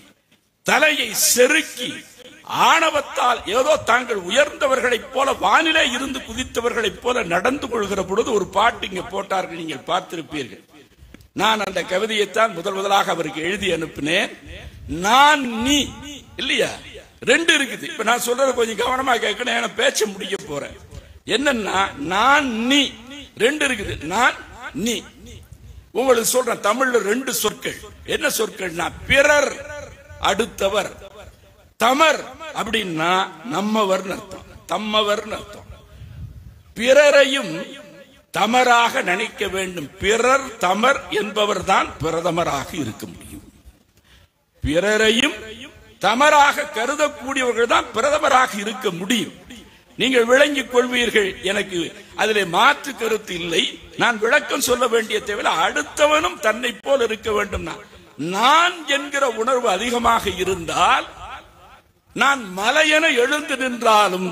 தலையை செருக்கி ஆணவத்தால் ஏதோ தாங்கள் உயர்ந்தவர்களைப் போல வானிலே இருந்து குதித்தவர்களைப் போல நடந்து கொள்கிற பொழுது ஒரு பாட்டு இங்க போட்டார்கள் நீங்கள் பார்த்திருப்பீர்கள் நான் அந்த கவிதையைத்தான் முதல் முதலாக அவருக்கு எழுதி அனுப்பினேன் நான் நீ இல்லையா ரெண்டு இருக்குது இப்ப நான் சொல்றது கொஞ்சம் கவனமா கேட்கணும் ஏன்னா பேச்ச முடிக்க போறேன் என்னன்னா நான் நீ ரெண்டு இருக்குது நான் நீ உங்களுக்கு சொல்றேன் தமிழ்ல ரெண்டு சொற்கள் என்ன சொற்கள்னா பிறர் அடுத்தவர் தமர் அப்படின்னா நம்மவர்னு அர்த்தம் தம்மவர்னு அர்த்தம் பிறரையும் தமராக நினைக்க வேண்டும் பிறர் தமர் என்பவர் தான் பிரதமராக இருக்க முடியும் பிறரையும் தமராக கருதக்கூடியவர்கள் தான் பிரதமராக இருக்க முடியும் நீங்கள் விளங்கிக் கொள்வீர்கள் எனக்கு அதிலே மாற்று கருத்து இல்லை நான் விளக்கம் சொல்ல வேண்டிய தேவையில்லை அடுத்தவனும் தன்னை போல் இருக்க வேண்டும் நான் என்கிற உணர்வு அதிகமாக இருந்தால் நான் மலையென எழுந்து நின்றாலும்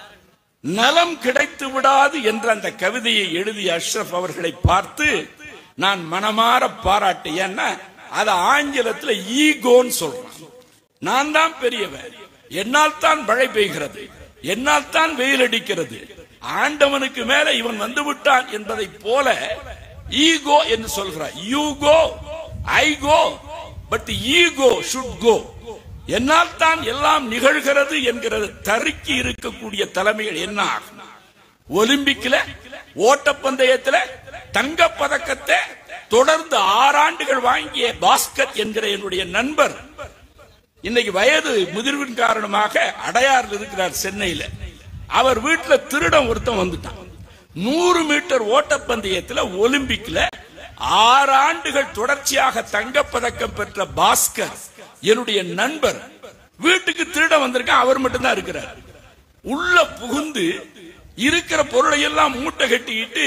நலம் கிடைத்து விடாது என்ற அந்த கவிதையை எழுதிய அஷ்ரப் அவர்களை பார்த்து நான் மனமாற பாராட்டு ஏன்னா அது ஆங்கிலத்துல ஈகோன்னு சொல்றான் நான் தான் பெரியவன் என்னால் தான் மழை பெய்கிறது என்னால் தான் வெயில் அடிக்கிறது ஆண்டவனுக்கு மேல இவன் வந்து விட்டான் என்பதை போல ஈகோ என்று சொல்கிறார் you go I go but ego should go என்னால் தான் எல்லாம் நிகழ்கிறது என்கிறது தருக்கி இருக்கக்கூடிய தலைமைகள் என்ன ஆகும் ஒலிம்பிக்ல ஓட்டப்பந்தயத்துல தங்க பதக்கத்தை தொடர்ந்து ஆறாண்டுகள் வாங்கிய பாஸ்கர் என்கிற என்னுடைய நண்பர் இன்னைக்கு வயது முதிர்வின் காரணமாக அடையாறில் இருக்கிறார் சென்னையில அவர் வீட்டுல திருடம் ஒருத்தன் வந்துட்டான் நூறு மீட்டர் ஓட்டப்பந்தயத்துல ஒலிம்பிக்ல ஆறு ஆண்டுகள் தொடர்ச்சியாக தங்கப்பதக்கம் பெற்ற பாஸ்கர் என்னுடைய நண்பர் வீட்டுக்கு திருட வந்திருக்கான் அவர் மட்டும்தான் இருக்கிறார் உள்ள புகுந்து இருக்கிற பொருளை எல்லாம் மூட்டை கட்டிக்கிட்டு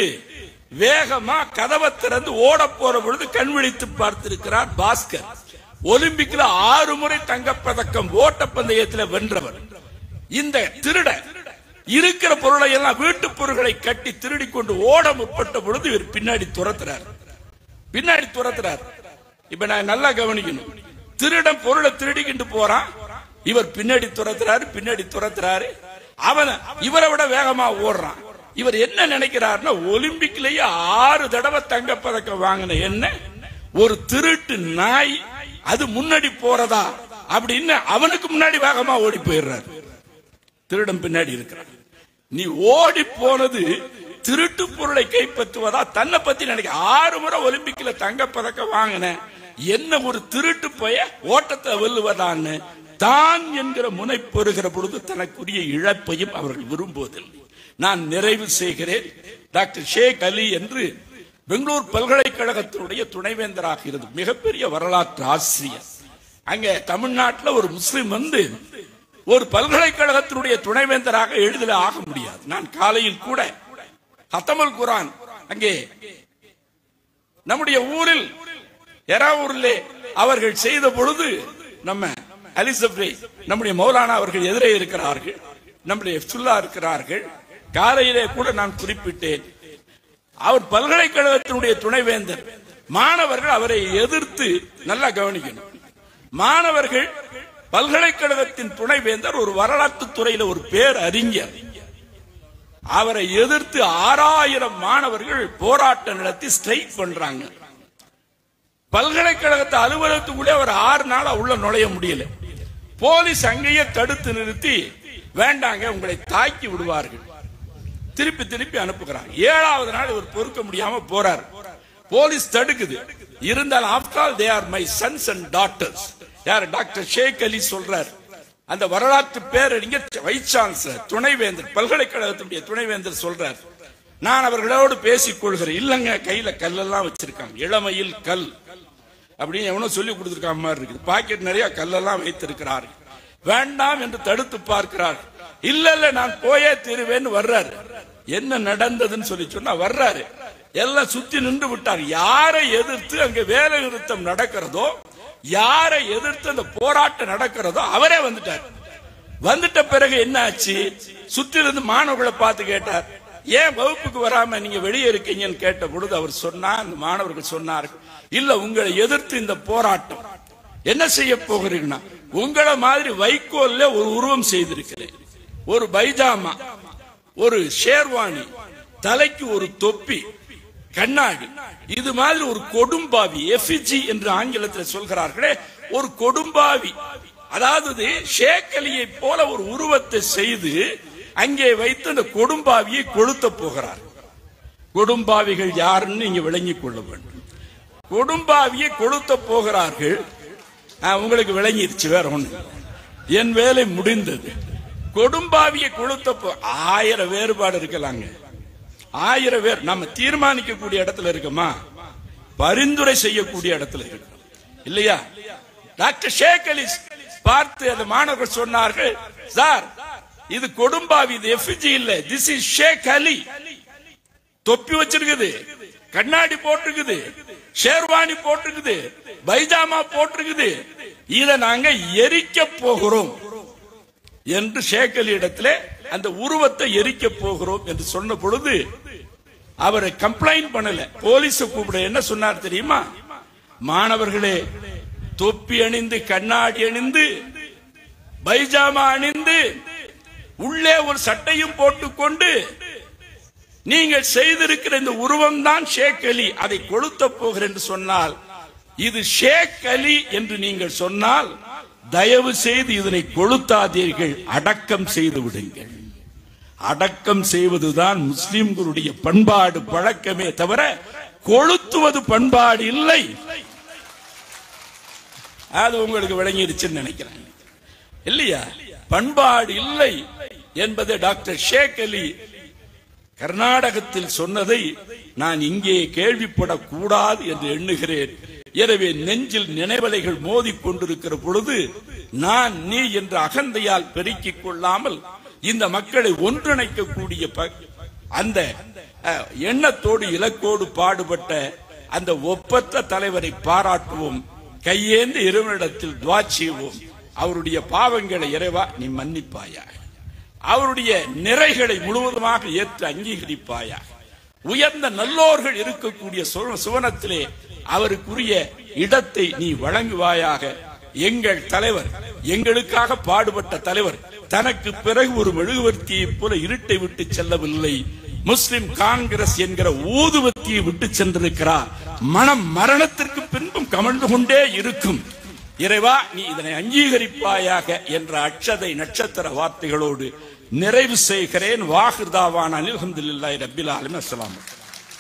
வேகமா கதவை திறந்து ஓட போற பொழுது கண் விழித்து பார்த்திருக்கிறார் பாஸ்கர் ஒலிம்பிக்ல ஆறு முறை தங்கப்பதக்கம் ஓட்டப்பந்தயத்தில் வென்றவர் இந்த திருட இருக்கிற பொருளை எல்லாம் வீட்டு பொருட்களை கட்டி திருடி கொண்டு ஓட முற்பட்ட பொழுது இவர் பின்னாடி துரத்துறார் பின்னாடி துரத்துறார் இப்ப நான் நல்லா கவனிக்கணும் திருடன் பொருளை திருடிக்கிட்டு போறான் இவர் பின்னாடி துரத்துறாரு பின்னாடி துரத்துறாரு அவன் இவரை விட வேகமா ஓடுறான் இவர் என்ன நினைக்கிறாருன்னா ஒலிம்பிக்லயே ஆறு தடவை தங்கப்பதக்கம் வாங்கின என்ன ஒரு திருட்டு நாய் அது முன்னாடி போறதா அப்படின்னு அவனுக்கு முன்னாடி வேகமா ஓடி போயிடுறாரு திருடன் பின்னாடி இருக்கிறான் நீ ஓடி போனது திருட்டு பொருளை கைப்பற்றுவதா தன்னை பத்தி நினைக்க ஆறு முறை ஒலிம்பிக்ல தங்க பதக்கம் வாங்கின என்ன ஒரு திருட்டு போய ஓட்டத்தை வெல்லுவதான்னு தான் என்கிற முனை பெறுகிற பொழுது தனக்குரிய இழப்பையும் அவர்கள் விரும்புவதில்லை நான் நிறைவு செய்கிறேன் டாக்டர் ஷேக் அலி என்று பெங்களூர் பல்கலைக்கழகத்தினுடைய துணைவேந்தராக இருந்து மிகப்பெரிய வரலாற்று ஆசிரியர் அங்க தமிழ்நாட்டில் ஒரு முஸ்லிம் வந்து ஒரு பல்கலைக்கழகத்தினுடைய துணைவேந்தராக எளிதில் ஆக முடியாது நான் காலையில் கூட ஹத்தமுல் குரான் அங்கே நம்முடைய ஊரில் எராவூரிலே அவர்கள் செய்த பொழுது நம்ம அலிசப்ரே நம்முடைய மௌலானா அவர்கள் எதிரே இருக்கிறார்கள் நம்முடைய சுல்லா இருக்கிறார்கள் காலையிலே கூட நான் குறிப்பிட்டேன் அவர் பல்கலைக்கழகத்தினுடைய துணைவேந்தர் மாணவர்கள் அவரை எதிர்த்து நல்லா கவனிக்கணும் மாணவர்கள் பல்கலைக்கழகத்தின் துணைவேந்தர் ஒரு வரலாற்று துறையில ஒரு பேர் அறிஞர் அவரை எதிர்த்து ஆறாயிரம் மாணவர்கள் போராட்டம் நடத்தி ஸ்ட்ரைக் பண்றாங்க பல்கலைக்கழகத்து அலுவலகத்துக்குள்ளே அவர் ஆறு நாளா உள்ள நுழைய முடியல போலீஸ் அங்கேயே தடுத்து நிறுத்தி வேண்டாங்க உங்களை தாக்கி விடுவார்கள் திருப்பி திருப்பி அனுப்புகிறார் ஏழாவது நாள் இவர் பொறுக்க முடியாம போறார் போலீஸ் தடுக்குது இருந்தாலும் after all they are my sons and daughters யார் டாக்டர் ஷேக் அலி சொல்றார் அந்த வரலாற்று பேரறிஞர் வைஸ் சான்சலர் துணைவேந்தர் பல்கலைக்கழகத்தினுடைய துணைவேந்தர் சொல்றார் நான் அவர்களோடு பேசிக் கொள்கிறேன் இல்லங்க கையில கல்லெல்லாம் வச்சிருக்காங்க இளமையில் கல் அப்படின்னு எவனோ சொல்லி கொடுத்திருக்காம மாதிரி இருக்குது பாக்கெட் நிறைய கல்லெல்லாம் வைத்திருக்கிறார்கள் வேண்டாம் என்று தடுத்து பார்க்கிறார் இல்ல இல்ல நான் போயே தீருவேன்னு வர்றாரு என்ன நடந்ததுன்னு சொல்லி சொன்னா வர்றாரு எல்லாம் சுத்தி நின்று விட்டார் யாரை எதிர்த்து அங்க வேலை நிறுத்தம் நடக்கிறதோ யாரை எதிர்த்து அந்த போராட்டம் நடக்கிறதோ அவரே வந்துட்டார் வந்துட்ட பிறகு என்ன ஆச்சு சுத்தி இருந்து மாணவர்களை பார்த்து கேட்டார் ஏன் வகுப்புக்கு வராம நீங்க வெளியே இருக்கீங்கன்னு கேட்ட பொழுது அவர் சொன்னா அந்த மாணவர்கள் சொன்னார்கள் இல்ல உங்களை எதிர்த்து இந்த போராட்டம் என்ன செய்ய போகிறீங்கன்னா உங்களை மாதிரி வைக்கோல்ல ஒரு உருவம் செய்திருக்கிறேன் ஒரு பைஜாமா ஒரு ஷேர்வாணி தலைக்கு ஒரு தொப்பி கண்ணாடி இது மாதிரி ஒரு கொடும்பாவி எஃபிஜி என்று ஆங்கிலத்தில் சொல்கிறார்களே ஒரு கொடும்பாவி அதாவது ஷேக் அலியை போல ஒரு உருவத்தை செய்து அங்கே வைத்து அந்த கொடும்பாவியை கொளுத்த போகிறார் கொடும்பாவிகள் யாருன்னு நீங்க விளங்கிக் கொள்ள வேண்டும் கொடும்பாவியை கொளுத்த போகிறார்கள் ஆ, உங்களுக்கு விளங்கிருச்சு வேற ஒண்ணு என் வேலை முடிந்தது கொடும்பாவியை கொளுத்த போ ஆயிரம் வேறுபாடு இருக்கலாங்க ஆயிரம் பேர் நம்ம தீர்மானிக்கக்கூடிய இடத்துல இருக்கோமா பரிந்துரை செய்யக்கூடிய இடத்துல இருக்கு இல்லையா டாக்டர் ஷேக் அலி பார்த்து அந்த மாணவர்கள் சொன்னார்கள் சார் இது கொடும்பாவி இது எஃப்ஜி இல்ல திஸ் இஸ் ஷேக் அலி தொப்பி வச்சிருக்குது கண்ணாடி போட்டிருக்குது ஷேர்வானி போட்டிருக்குது பைஜாமா போட்டிருக்குது இத நாங்க எரிக்க போகிறோம் என்று ஷேக் அலி இடத்துல அந்த உருவத்தை எரிக்க போகிறோம் என்று சொன்ன பொழுது அவரை கம்ப்ளைண்ட் பண்ணல போலீஸ கூப்பிட என்ன சொன்னார் தெரியுமா மாணவர்களே தொப்பி அணிந்து கண்ணாடி அணிந்து பைஜாமா அணிந்து உள்ளே ஒரு சட்டையும் போட்டுக்கொண்டு நீங்கள் செய்திருக்கிற இந்த உருவம் தான் ஷேக் அலி அதை கொளுத்த போகிறேன் என்று சொன்னால் இது ஷேக் அலி என்று நீங்கள் சொன்னால் தயவு செய்து இதனை கொளுத்தாதீர்கள் அடக்கம் செய்து விடுங்கள் அடக்கம் செய்வதுதான் முஸ்லிம்களுடைய பண்பாடு பழக்கமே தவிர கொளுத்துவது பண்பாடு இல்லை அது உங்களுக்கு விளங்கிடுச்சுன்னு நினைக்கிறேன் இல்லையா பண்பாடு இல்லை என்பதை டாக்டர் ஷேக் அலி கர்நாடகத்தில் சொன்னதை நான் இங்கே கேள்விப்படக்கூடாது என்று எண்ணுகிறேன் எனவே நெஞ்சில் நினைவலைகள் மோதிக் கொண்டிருக்கிற பொழுது நான் நீ என்ற அகந்தையால் பெருக்கிக் கொள்ளாமல் இந்த மக்களை ஒன்றிணைக்கக்கூடிய ப- அந்த அஹ், எண்ணத்தோடு இலக்கோடு பாடுபட்ட அந்த ஒப்பற்ற தலைவரை பாராட்டுவோம் கையேந்து இறைவனிடத்தில் துவா செய்வோம் அவருடைய பாவங்களை இறைவா நீ மன்னிப்பாயாக அவருடைய நிறைகளை முழுவதுமாக ஏற்று அங்கீகரிப்பாயாக உயர்ந்த நல்லோர்கள் இருக்கக்கூடிய சுவ- சுவனத்திலே அவருக்குரிய இடத்தை நீ வழங்குவாயாக எங்கள் தலைவர் எங்களுக்காக பாடுபட்ட தலைவர் தனக்கு பிறகு ஒரு மெழுகுவர்த்தியைப் போல இருட்டை விட்டு செல்லவில்லை முஸ்லிம் காங்கிரஸ் என்கிற ஊதுவத்தியை விட்டு சென்றிருக்கிறார் மனம் மரணத்திற்கு பின்பும் கமழ்ந்து கொண்டே இருக்கும் இறைவா நீ இதனை அங்கீகரிப்பாயாக என்ற அட்சதை நட்சத்திர வார்த்தைகளோடு நிறைவு செய்கிறேன் வாகிருதாவான் அல்ஹம்துலில்லாஹி ரப்பில் ஆலமீன் அஸ்ஸலாமு அலைக்கும்.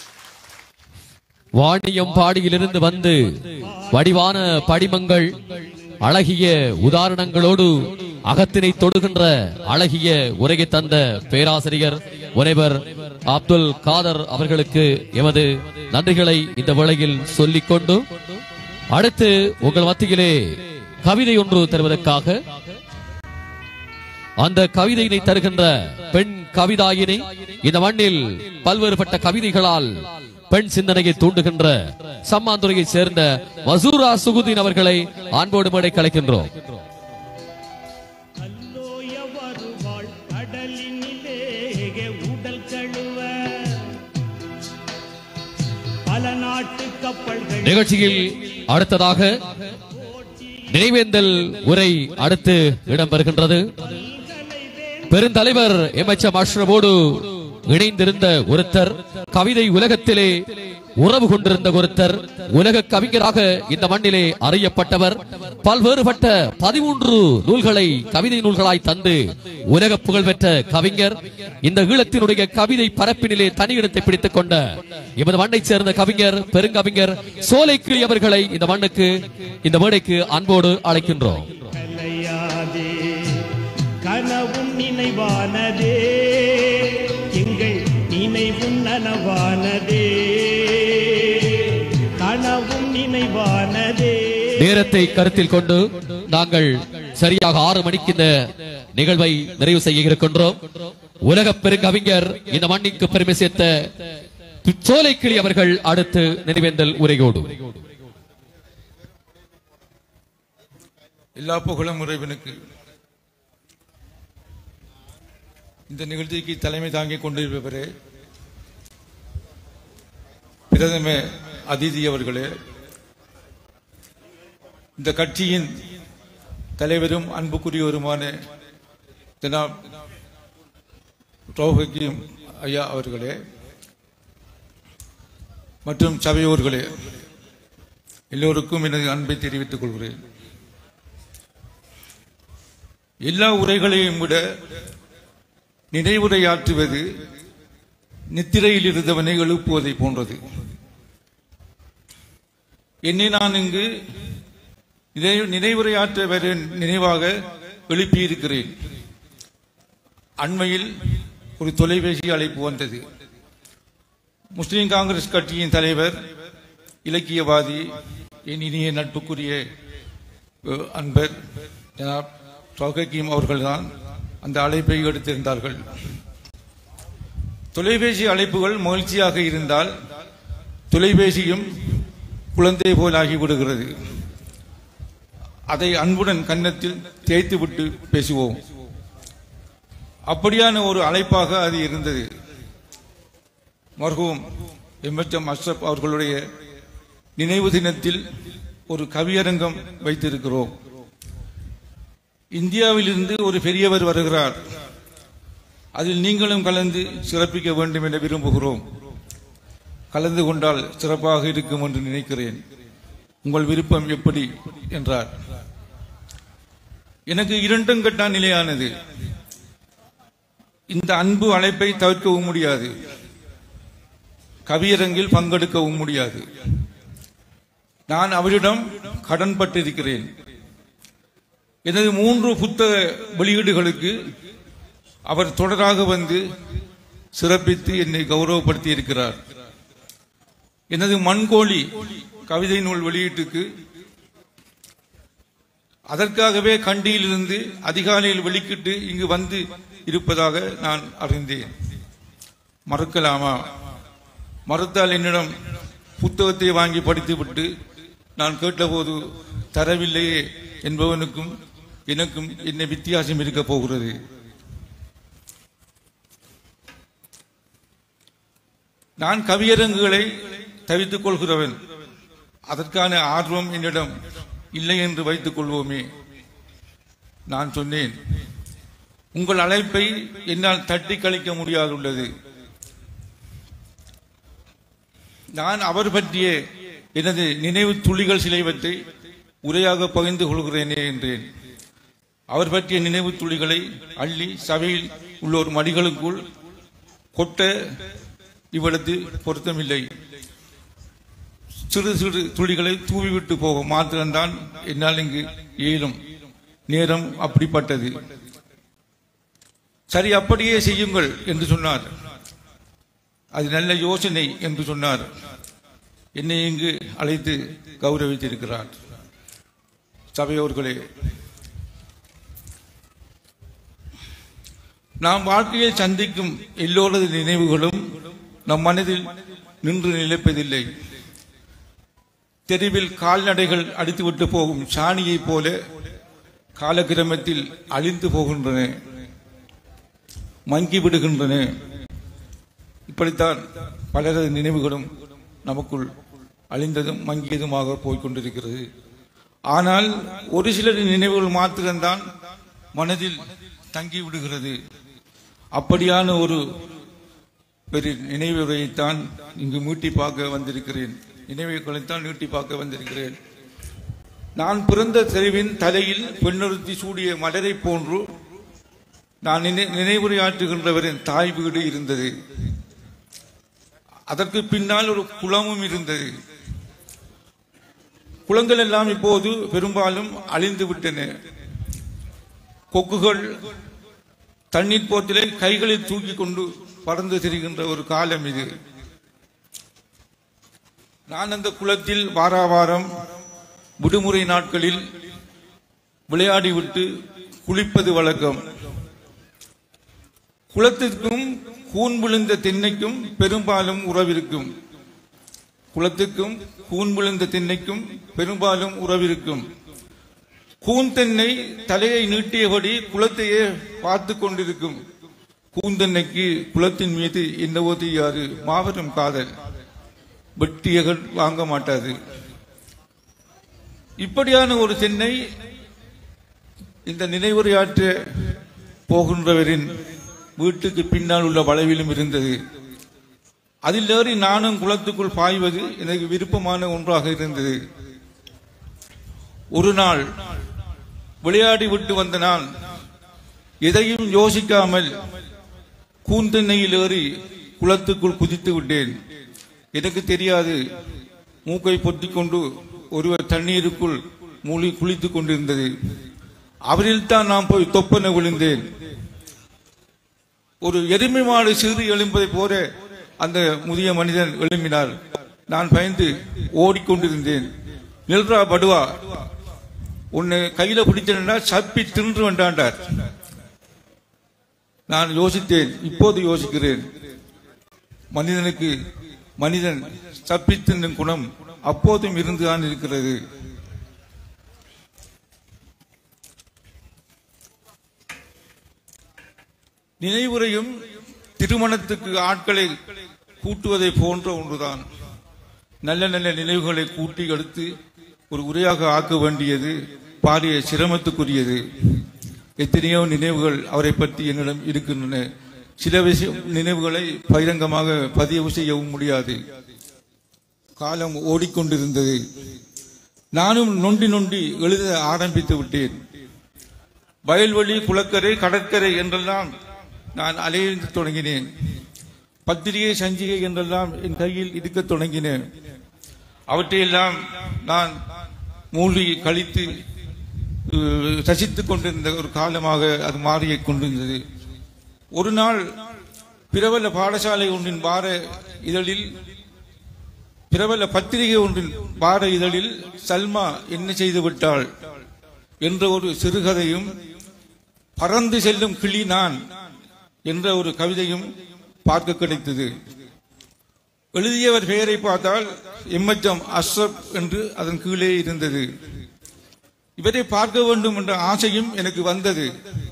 வாணியம் பாடியிலிருந்து வந்து வடிவான படிமங்கள் அழகிய உதாரணங்களோடு அகத்தினை தொடுகின்ற அழகிய உரையை தந்த பேராசிரியர் முனைவர் அப்துல் காதர் அவர்களுக்கு எமது நன்றிகளை இந்த வேளையில் சொல்லிக் கொண்டு அடுத்து உங்கள் மத்தியிலே கவிதை ஒன்று தருவதற்காக அந்த கவிதையினை தருகின்ற பெண் கவிதாயினை இந்த மண்ணில் பல்வேறுபட்ட கவிதைகளால் பெண் சிந்தனையை தூண்டுகின்ற சம்மாந்துறையை சேர்ந்த மசூரா சுகுதீன் அவர்களை அன்போடு மேடை கலைக்கின்றோம் அல்லோய வருவாள் கடலினிலே உடல் கழுவ பல நாட்டு கப்பல்கள் நிகழ்ச்சியில் அடுத்ததாக நினைவேந்தல் உரை அடுத்து இடம்பெறுகின்றது பெருந்தலைவர் எம் எச் எம் அஷ்ரமோடு இணைந்திருந்த ஒருத்தர் கவிதை உலகத்திலே உறவு கொண்டிருந்த ஒருத்தர் உலக கவிஞராக இந்த மண்ணிலே அறியப்பட்டவர் பல்வேறுபட்ட பதிமூன்று நூல்களை கவிதை நூல்களாய் தந்து உலக புகழ்பெற்ற கவிஞர் இந்த ஈழத்தினுடைய கவிதை பரப்பினிலே தனி இடத்தை பிடித்துக் கொண்ட எமது மண்ணைச் சேர்ந்த கவிஞர் பெருங்கவிஞர் சோலைக்கிளி அவர்களை இந்த மண்ணுக்கு இந்த மேடைக்கு அன்போடு அழைக்கின்றோம் கலையாதே கனவும் நினைவானதே எங்கள் நினைவும் நனவானதே கனவும் நினைவானதே நேரத்தை கருத்தில் கொண்டு நாங்கள் சரியாக ஆறு மணிக்கு இந்த நிகழ்வை நிறைவு செய்ய இருக்கின்றோம் உலக பெருங்கவிஞர் இந்த மண்ணிற்கு பெருமை சேர்த்த சோலைக்கிளி அவர்கள் அடுத்து நினைவேந்தல் உரையோடு எல்லா புகழும் இறைவனுக்கு இந்த நிகழ்ச்சிக்கு தலைமை தாங்கிக் கொண்டிருப்பவரே பிரதம அதிதி அவர்களே இந்த கட்சியின் தலைவரும் அன்புக்குரியவருமான ஜனாப் ரௌஹக்கியம் ஐயா அவர்களே மற்றும் சபையோர்களே எல்லோருக்கும் எனது அன்பை தெரிவித்துக் கொள்கிறேன் எல்லா உரைகளையும் விட நினைவுரையாற்றுவது நித்திரையில் இருந்தவனை எழுப்புவதை போன்றது என்னை நான் இங்கு நினை- நினைவுரையாற்ற வர நினைவாக எழுப்பியிருக்கிறேன் அண்மையில் ஒரு தொலைபேசி அழைப்பு வந்தது முஸ்லிம் காங்கிரஸ் கட்சியின் தலைவர் இலக்கியவாதி என் இனிய நட்புக்குரிய அஹ், அன்பர் ஜனாப் சௌகக்கியம் அவர்கள்தான் அந்த அழைப்பை எடுத்திருந்தார்கள் தொலைபேசி அழைப்புகள் மகிழ்ச்சியாக இருந்தால் தொலைபேசியும் குழந்தை போல் ஆகிவிடுகிறது அதை அன்புடன் கன்னத்தில் தேய்த்துவிட்டு பேசுவோம் அப்படியான ஒரு அழைப்பாக அது இருந்தது மர்ஹூம் எம்எச்எம் அஷ்ரப் அவர்களுடைய நினைவு தினத்தில் ஒரு கவியரங்கம் வைத்திருக்கிறோம் இந்தியாவிலிருந்து ஒரு பெரியவர் வருகிறார் அதில் நீங்களும் கலந்து சிறப்பிக்க வேண்டும் என விரும்புகிறோம் கலந்து கொண்டால் சிறப்பாக இருக்கும் என்று நினைக்கிறேன் உங்கள் விருப்பம் எப்படி என்றார் எனக்கு இரண்டும் கட்டா நிலையானது இந்த அன்பு அழைப்பை தவிர்க்கவும் முடியாது கவியரங்கில் பங்கெடுக்கவும் முடியாது நான் அவரிடம் கடன் பட்டிருக்கிறேன் எனது மூன்று புத்தக வெளியீடுகளுக்கு அவர் தொடராக வந்து சிறப்பித்து என்னை கௌரவப்படுத்தி இருக்கிறார் எனது மண்கோழி கவிதை நூல் வெளியீட்டுக்கு அதற்காகவே கண்டியிலிருந்து அதிகாலையில் வெளிக்கிட்டு இங்கு வந்து இருப்பதாக நான் அறிந்தேன் மறக்கலாமா மறுத்தால் என்னிடம் புத்தகத்தை வாங்கி படித்துவிட்டு நான் கேட்டபோது தரவில்லையே என்பவனுக்கும் எனக்கும் என்ன வித்தியாசம் இருக்க போகிறது நான் கவியரங்குகளை தவித்துக் கொள்கிறவன் அதற்கான ஆர்வம் என்னிடம் இல்லை என்று வைத்துக் கொள்வோமே நான் சொன்னேன் உங்கள் அழைப்பை என்னால் தட்டி கழிக்க முடியாதுள்ளது நான் அவர் பற்றிய எனது நினைவு துளிகள் சிலைவற்றை உரையாக பகிர்ந்து கொள்கிறேனே என்றேன் அவர் பற்றிய நினைவு துளிகளை அள்ளி சபையில் உள்ளோர் மடிகளுக்குள் கொட்ட இவ்வளத்து பொருத்தமில்லை சிறு சிறு துளிகளை தூவிவிட்டு போகும் மாத்திரம்தான் என்னால் இங்கு இயலும் நேரம் அப்படிப்பட்டது சரி அப்படியே செய்யுங்கள் என்று சொன்னார் அது நல்ல யோசனை என்று சொன்னார் என்னை இங்கு அழைத்து கௌரவித்திருக்கிறார் சபையோர்களே நாம் வாழ்க்கையில் சந்திக்கும் எல்லோரது நினைவுகளும் நம் மனதில் நின்று நிலைப்பதில்லை தெருவில் கால்நடைகள் அடித்துவிட்டு போகும் சாணியைப் போல காலக்கிரமத்தில் அழிந்து போகின்றன மங்கி விடுகின்றன இப்படித்தான் பலரது நினைவுகளும் நமக்குள் அழிந்ததும் மங்கியதுமாக போய்க்கொண்டிருக்கிறது ஆனால் ஒரு சிலரின் நினைவுகள் மாத்திரம்தான் மனதில் தங்கி விடுகிறது அப்படியான ஒரு பெரிய நினைவுரையைத்தான் இங்கு மீட்டி பார்க்க வந்திருக்கிறேன் நினைவுகளைத்தான் நீட்டி பார்க்க வந்திருக்கிறேன் நான் பிறந்த தெருவின் தலையில் பெண்ணொருத்தி சூடிய மலரை போன்று நான் நினை நினைவுரையாற்றுகின்றவரின் தாய் வீடு இருந்தது அதற்கு பின்னால் ஒரு குளமும் இருந்தது குளங்கள் எல்லாம் இப்போது பெரும்பாலும் அழிந்து விட்டன கொக்குகள் தண்ணீர் போத்திலே கைகளில் தூக்கி கொண்டு பறந்து திரிகின்ற ஒரு காலம் இது நான் அந்த குளத்தில் வாராவாரம் விடுமுறை நாட்களில் விளையாடிவிட்டு குளிப்பது வழக்கம் குளத்திற்கும் கூன் விழுந்த தென்னைக்கும் பெரும்பாலும் உறவிருக்கும் குளத்துக்கும் கூன் விழுந்த தென்னைக்கும் பெரும்பாலும் உறவிருக்கும் கூந்தென்னை தலையை நீட்டியபடி குளத்தையே பார்த்து கொண்டிருக்கும் கூந்தென்னைக்கு குளத்தின் மீது என்னவோ தெரியாது மாபெரும் காதல் வெட்டியகள் வாங்க மாட்டாது இப்படியான ஒரு தென்னை இந்த நினைவுரையாற்ற போகின்றவரின் வீட்டுக்கு பின்னால் உள்ள வளைவிலும் இருந்தது அதில் ஏறி நானும் குளத்துக்குள் பாய்வது எனக்கு விருப்பமான ஒன்றாக இருந்தது ஒரு நாள் விளையாடி விட்டு வந்த நான் எதையும் யோசிக்காமல் கூந்தெண்ணையில் ஏறி குளத்துக்குள் குதித்து விட்டேன் எனக்கு தெரியாது மூக்கை பொத்திக் கொண்டு ஒருவர் தண்ணீருக்குள் மூழ்கி குளித்துக் கொண்டிருந்தது அவரில் தான் நான் போய் தொப்பன விழுந்தேன் ஒரு எருமை மாடு சிறு எழும்பதை போல அந்த முதிய மனிதன் எழும்பினார் நான் பயந்து ஓடிக்கொண்டிருந்தேன் நில்ரா படுவா உன்னை கையில பிடிச்சா சப்பி தின்று வேண்டாண்டார் நான் யோசித்தேன் இப்போது யோசிக்கிறேன் மனிதனுக்கு மனிதன் சப்பி தின்னும் குணம் அப்போதும் இருந்துதான் இருக்கிறது நினைவுரையும் திருமணத்துக்கு ஆட்களை கூட்டுவதை போன்ற ஒன்றுதான் நல்ல நல்ல நினைவுகளை கூட்டி எடுத்து ஒரு உரையாக ஆக்க வேண்டியது பாரிய சிரமத்துக்குரியது எத்தனையோ நினைவுகள் அவரை பற்றி என்னிடம் இருக்கின்றன சில விஷய நினைவுகளை பகிரங்கமாக பதிவு செய்யவும் முடியாது காலம் ஓடிக்கொண்டிருந்தது நானும் நொண்டி நொண்டி எழுத ஆரம்பித்து விட்டேன் வயல்வெளி குளக்கரை கடற்கரை என்றெல்லாம் நான் அலைந்து தொடங்கினேன் பத்திரிகை சஞ்சிகை என்றெல்லாம் என் கையில் இருக்கத் தொடங்கினேன் அவற்றையெல்லாம் நான் மூழ்கி கழித்து அஹ், ரசித்துக் கொண்டிருந்த ஒரு காலமாக அது மாறிக் கொண்டிருந்தது ஒரு நாள் பிரபல பாடசாலை ஒன்றின் வார இதழில் பிரபல பத்திரிகை ஒன்றின் வார இதழில் சல்மா என்ன செய்து விட்டாள் என்ற ஒரு சிறுகதையும் பறந்து செல்லும் கிளி நான் என்ற ஒரு கவிதையும் பார்க்க கிடைத்தது எழுதியவர் பெயரை பார்த்தால் எம்எச்எம் அஷ்ரப் என்று அதன் கீழே இருந்தது இவரை பார்க்க வேண்டும் என்ற ஆசையும் எனக்கு வந்தது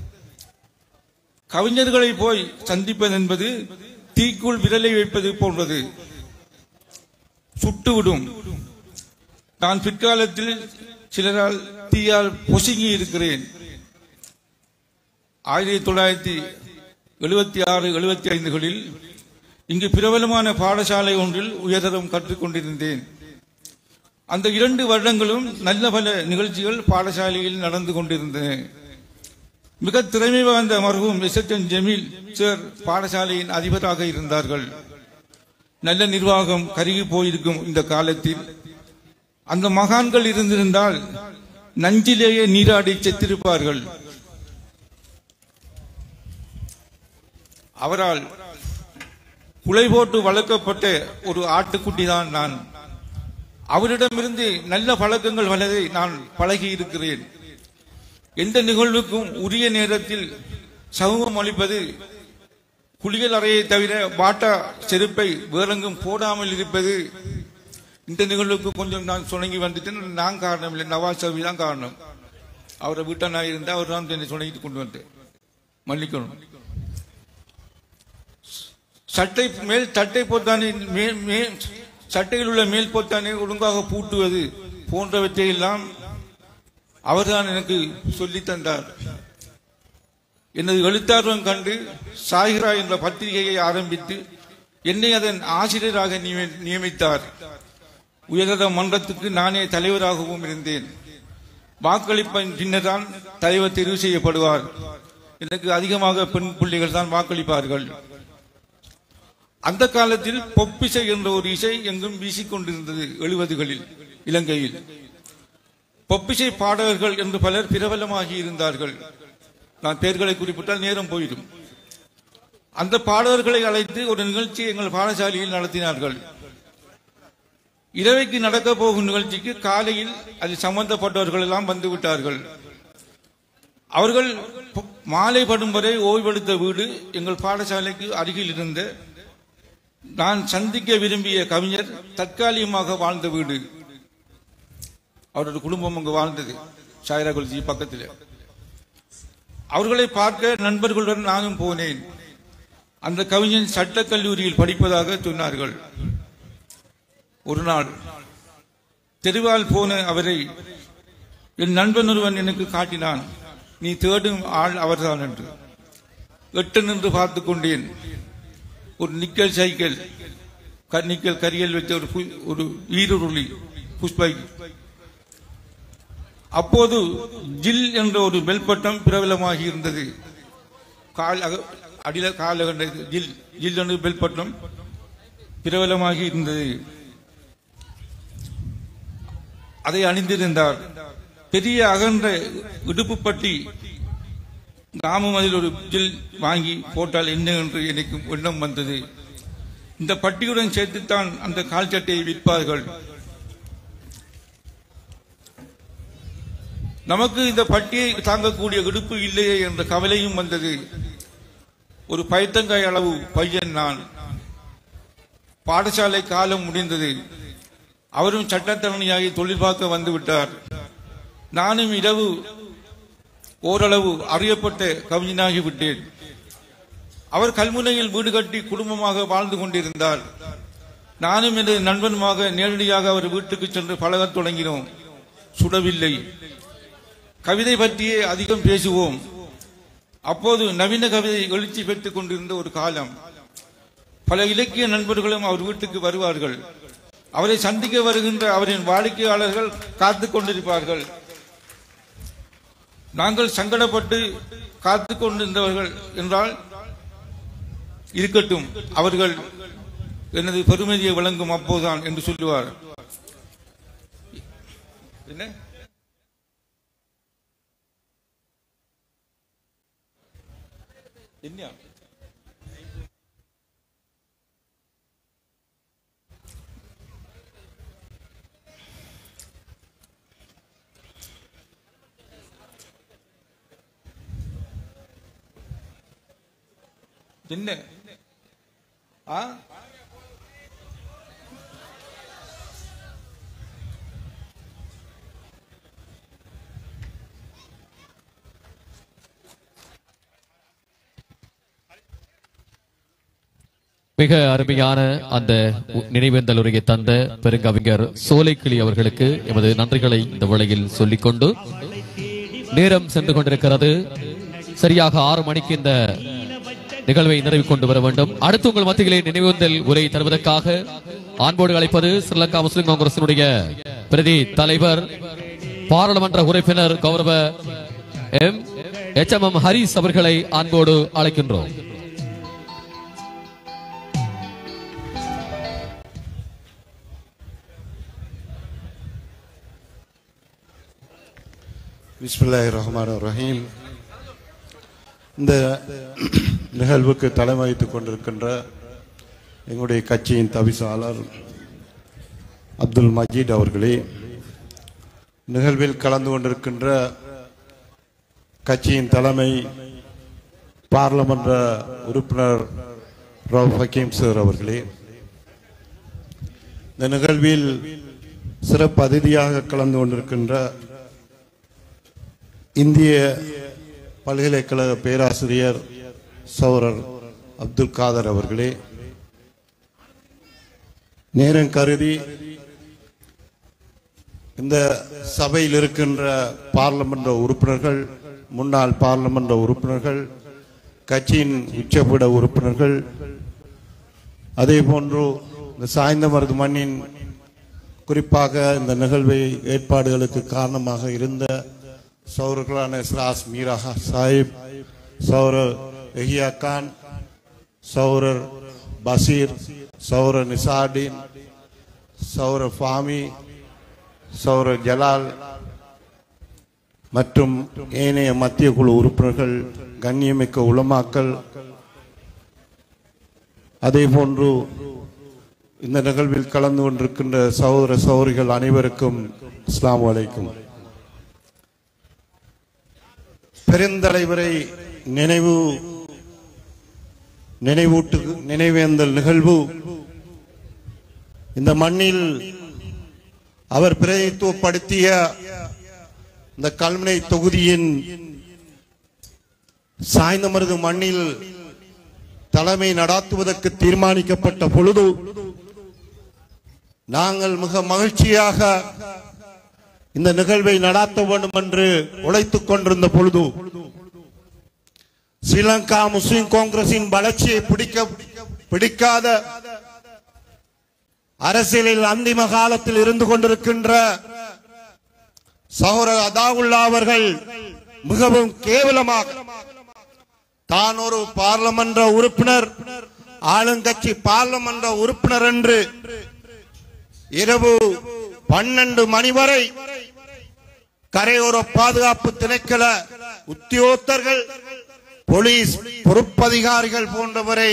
கவிஞர்களை போய் சந்திப்பது என்பது தீக்குள் விரலை வைப்பது போன்றது சுட்டுவிடும் நான் பிற்காலத்தில் சிலரால் தீயால் பொசுங்கி இருக்கிறேன் ஆயிரத்தி தொள்ளாயிரத்தி எழுபத்தி ஆறு எழுபத்தி ஐந்துகளில் இங்கு பிரபலமான பாடசாலை ஒன்றில் உயர்தரம் கற்றுக்கொண்டிருந்தேன் அந்த இரண்டு வருடங்களும் நல்ல பல நிகழ்ச்சிகள் பாடசாலையில் நடந்து கொண்டிருந்தன மிக திறமை வாய்ந்த மருகும் எஸ் ஜமீல் சார் பாடசாலையின் அதிபராக இருந்தார்கள் நல்ல நிர்வாகம் கருகி போயிருக்கும் இந்த காலத்தில் அந்த மகான்கள் இருந்திருந்தால் நஞ்சிலேயே நீராடி செத்திருப்பார்கள் அவரால் குலை போட்டு வளர்க்கப்பட்ட ஒரு ஆட்டுக்குட்டி தான் நான் அவரிடமிருந்து நல்ல பழக்கங்கள் வளரை நான் பழகி இருக்கிறேன் எந்த நிகழ்வுக்கும் உரிய நேரத்தில் சமூகம் அளிப்பது குளியல் அறையை தவிர பாட்டா செருப்பை வேறெங்கும் போடாமல் இருப்பது இந்த நிகழ்வுக்கு கொஞ்சம் நான் சுணங்கி வந்துட்டேன் நான் காரணம் இல்லை நவாஸ் சவி தான் காரணம் அவரை வீட்டா நான் இருந்தா அவர் தான் என்னை சுணங்கிட்டு கொண்டு வந்தேன் மன்னிக்கணும் சட்டை மேல் சட்டை பொத்தானே மேல் மேல் சட்டையில் உள்ள மேல் பொத்தானே ஒழுங்காக பூட்டுவது போன்றவற்றை எல்லாம் அவர்தான் எனக்கு சொல்லித் தந்தார் எனது எழுத்தார்வம் கண்டு சாகிரா என்ற பத்திரிகையை ஆரம்பித்து என்னை அதன் ஆசிரியராக நியமி- நியமித்தார் உயர்தர மன்றத்துக்கு நானே தலைவராகவும் இருந்தேன் வாக்களிப்பின் பின்னர்தான் தலைவர் தெரிவு செய்யப்படுவார் எனக்கு அதிகமாக பெண் பிள்ளைகள் தான் வாக்களிப்பார்கள் அந்த காலத்தில் பொப்பிசை என்ற ஒரு இசை எங்கும் வீசிக்கொண்டிருந்தது எழுபதுகளில் இலங்கையில் பொப்பிசை பாடகர்கள் என்று பலர் பிரபலமாகி இருந்தார்கள் நான் பெயர்களை குறிப்பிட்டால் நேரம் போயிடும் அந்த பாடகர்களை அழைத்து ஒரு நிகழ்ச்சி எங்கள் பாடசாலையில் நடத்தினார்கள் இரவைக்கு நடக்க போகும் நிகழ்ச்சிக்கு காலையில் அதில் சம்பந்தப்பட்டவர்கள் எல்லாம் வந்து விட்டார்கள் அவர்கள் ப- மாலை படும் வரை ஓய்வெடுத்த வீடு எங்கள் பாடசாலைக்கு அருகில் இருந்த நான் சந்திக்க விரும்பிய கவிஞர் தற்காலிகமாக வாழ்ந்த வீடு அவரது குடும்பம் அங்கு வாழ்ந்தது சாயரா குல்ஜி பக்கத்தில் அவர்களை பார்க்க நண்பர்களுடன் நானும் போனேன் அந்த கவிஞன் சட்டக் கல்லூரியில் படிப்பதாக சொன்னார்கள் ஒரு நாள் தெருவால் போன அவரை என் நண்பன் ஒருவன் எனக்கு காட்டினான் நீ தேடும் ஆள் அவர்தான் என்று எட்டு நின்று பார்த்து கொண்டேன் ஒரு நிக்கல் சைக்கிள் க- நிக்கல் கரியல் வச்ச ஒரு பு- ஒரு ஈருருளி புஷ்பை அப்போது ஜில் என்ற ஒரு பெல்பட்டம் பிரபலமாகி இருந்தது கால் அக- அடில கால ஜில் ஜில் என்ற பெல்பட்டம் பிரபலமாகி இருந்தது அதை அணிந்திருந்தார் பெரிய அகன்ற இடுப்பு பட்டி நாமும் அதில் ஒரு ஜில் வாங்கி போட்டால் என்ன என்று எனக்கு எண்ணம் வந்தது இந்த பட்டியுடன் சேர்த்துத்தான் அந்த கால் சட்டையை விற்பார்கள் நமக்கு இந்த பட்டியை தாங்கக்கூடிய இடுப்பு இல்லையே என்ற கவலையும் வந்தது ஒரு பைத்தங்காய் அளவு பையன் நான் பாடசாலை காலம் முடிந்தது அவரும் சட்டத்தரணியாகி தொழில் பார்க்க வந்து விட்டார் நானும் இரவு ஓரளவு அறியப்பட்ட கவிஞனாகி விட்டேன் அவர் கல்முனையில் வீடு கட்டி குடும்பமாக வாழ்ந்து கொண்டிருந்தார் நானும் எனது நண்பனுமாக நேரடியாக அவர் வீட்டுக்கு சென்று பழகத் தொடங்கினோம் சுடவில்லை கவிதை பற்றியே அதிகம் பேசுவோம் அப்போது நவீன கவிதை எழுச்சி பெற்றுக் கொண்டிருந்த ஒரு காலம் பல இலக்கிய நண்பர்களும் அவர் வீட்டுக்கு வருவார்கள் அவரை சந்திக்க வருகின்ற அவரின் வாடிக்கையாளர்கள் காத்துக் கொண்டிருப்பார்கள் நாங்கள் சங்கடப்பட்டு காத்துக் கொண்டிருந்தவர்கள் என்றால் இருக்கட்டும் அவர்கள் எனது பெருமதியை வழங்கும் அப்போதுதான் என்று சொல்லுவார் என்ன என்ன என்ன ஆ மிக அருமையான அந்த உ- நினைவேந்தல் உரையை தந்த பெருங்கவிஞர் சோலைக்கிளி அவர்களுக்கு எமது நன்றிகளை இந்த வேளையில் சொல்லிக்கொண்டு நேரம் சென்று கொண்டிருக்கிறது சரியாக ஆறு மணிக்கு இந்த நிகழ்வை நிறைவு கொண்டு வர வேண்டும் அடுத்து உங்கள் மத்தியிலே நினைவுந்தல் உரை தருவதற்காக ஆண்போடு அழைப்பது ஸ்ரீலங்கா முஸ்லிம் காங்கிரசினுடைய பிரதி தலைவர் பாராளுமன்ற உறுப்பினர் கௌரவ M H M M Harees அவர்களை அன்போடு அழைக்கின்றோம் பிஸ்மில்லாஹி ரஹ்மான் ரஹீம் இந்த நிகழ்வுக்கு தலைமை வகித்துக் கொண்டிருக்கின்ற எங்களுடைய கட்சியின் தவிசாளர் அப்துல் மஜீத் அவர்களே நிகழ்வில் கலந்து கொண்டிருக்கின்ற கட்சியின் தலைமை பாராளுமன்ற உறுப்பினர் ரவு ஹக்கீம் சார் அவர்களே இந்த நிகழ்வில் சிறப்பு அதிதியாக கலந்து கொண்டிருக்கின்ற இந்திய பல்கலைக்கழக பேராசிரியர் சௌரர் அப்துல் காதர் அவர்களே நேரம் கருதி இந்த சபையில் இருக்கின்ற பார்லமென்ற உறுப்பினர்கள் முன்னாள் பார்லமென்ற உறுப்பினர்கள் கட்சியின் உச்சபீட உறுப்பினர்கள் அதே போன்று இந்த சாய்ந்தமருது மண்ணின் குறிப்பாக இந்த நிகழ்வை ஏற்பாடுகளுக்கு காரணமாக இருந்த சௌரர்களான இஸ்ராஸ் மீரா சாஹிப் சௌரர் எஹியா கான் சௌரர் பசீர் சௌரர் நிசார்டீன் சௌரர் ஃபாமி சௌரர் ஜலால் மற்றும் ஏனைய மத்திய குழு உறுப்பினர்கள் கண்ணியமிக்க உலமாக்கள் அதே போன்று இந்த நிகழ்வில் கலந்து கொண்டிருக்கின்ற சகோதர சகோதரிகள் அனைவருக்கும் அஸ்ஸலாமு அலைக்கும் பெருந்தலைவரை நினைவு நினைவூட்டு நினைவேந்தல் நிகழ்வு இந்த மண்ணில் அவர் பிரதித்துவப்படுத்திய இந்த கல்முனை தொகுதியின் சாய்ந்தமருது மண்ணில் தலைமை நடாத்துவதற்கு தீர்மானிக்கப்பட்ட பொழுது நாங்கள் மிக மகிழ்ச்சியாக இந்த நிகழ்வை நடாத்த வேண்டும் என்று உழைத்துக் கொண்டிருந்த பொழுது ஸ்ரீலங்கா முஸ்லிம் காங்கிரசின் வளர்ச்சியை பிடிக்க பிடிக்காத அரசியலில் அந்திம காலத்தில் இருந்து கொண்டிருக்கின்ற சகோதரர் அதாவுல்லா அவர்கள் மிகவும் கேவலமாக தான் ஒரு பார்லமன்ற உறுப்பினர் ஆளுங்கட்சி பார்லமன்ற உறுப்பினர் என்று இரவு பன்னெண்டு மணி வரை கரையோர பாதுகாப்பு திணைக்கள உத்தியோகத்தர்கள் போலீஸ் பொறுப்பதிகாரிகள் போன்றவரை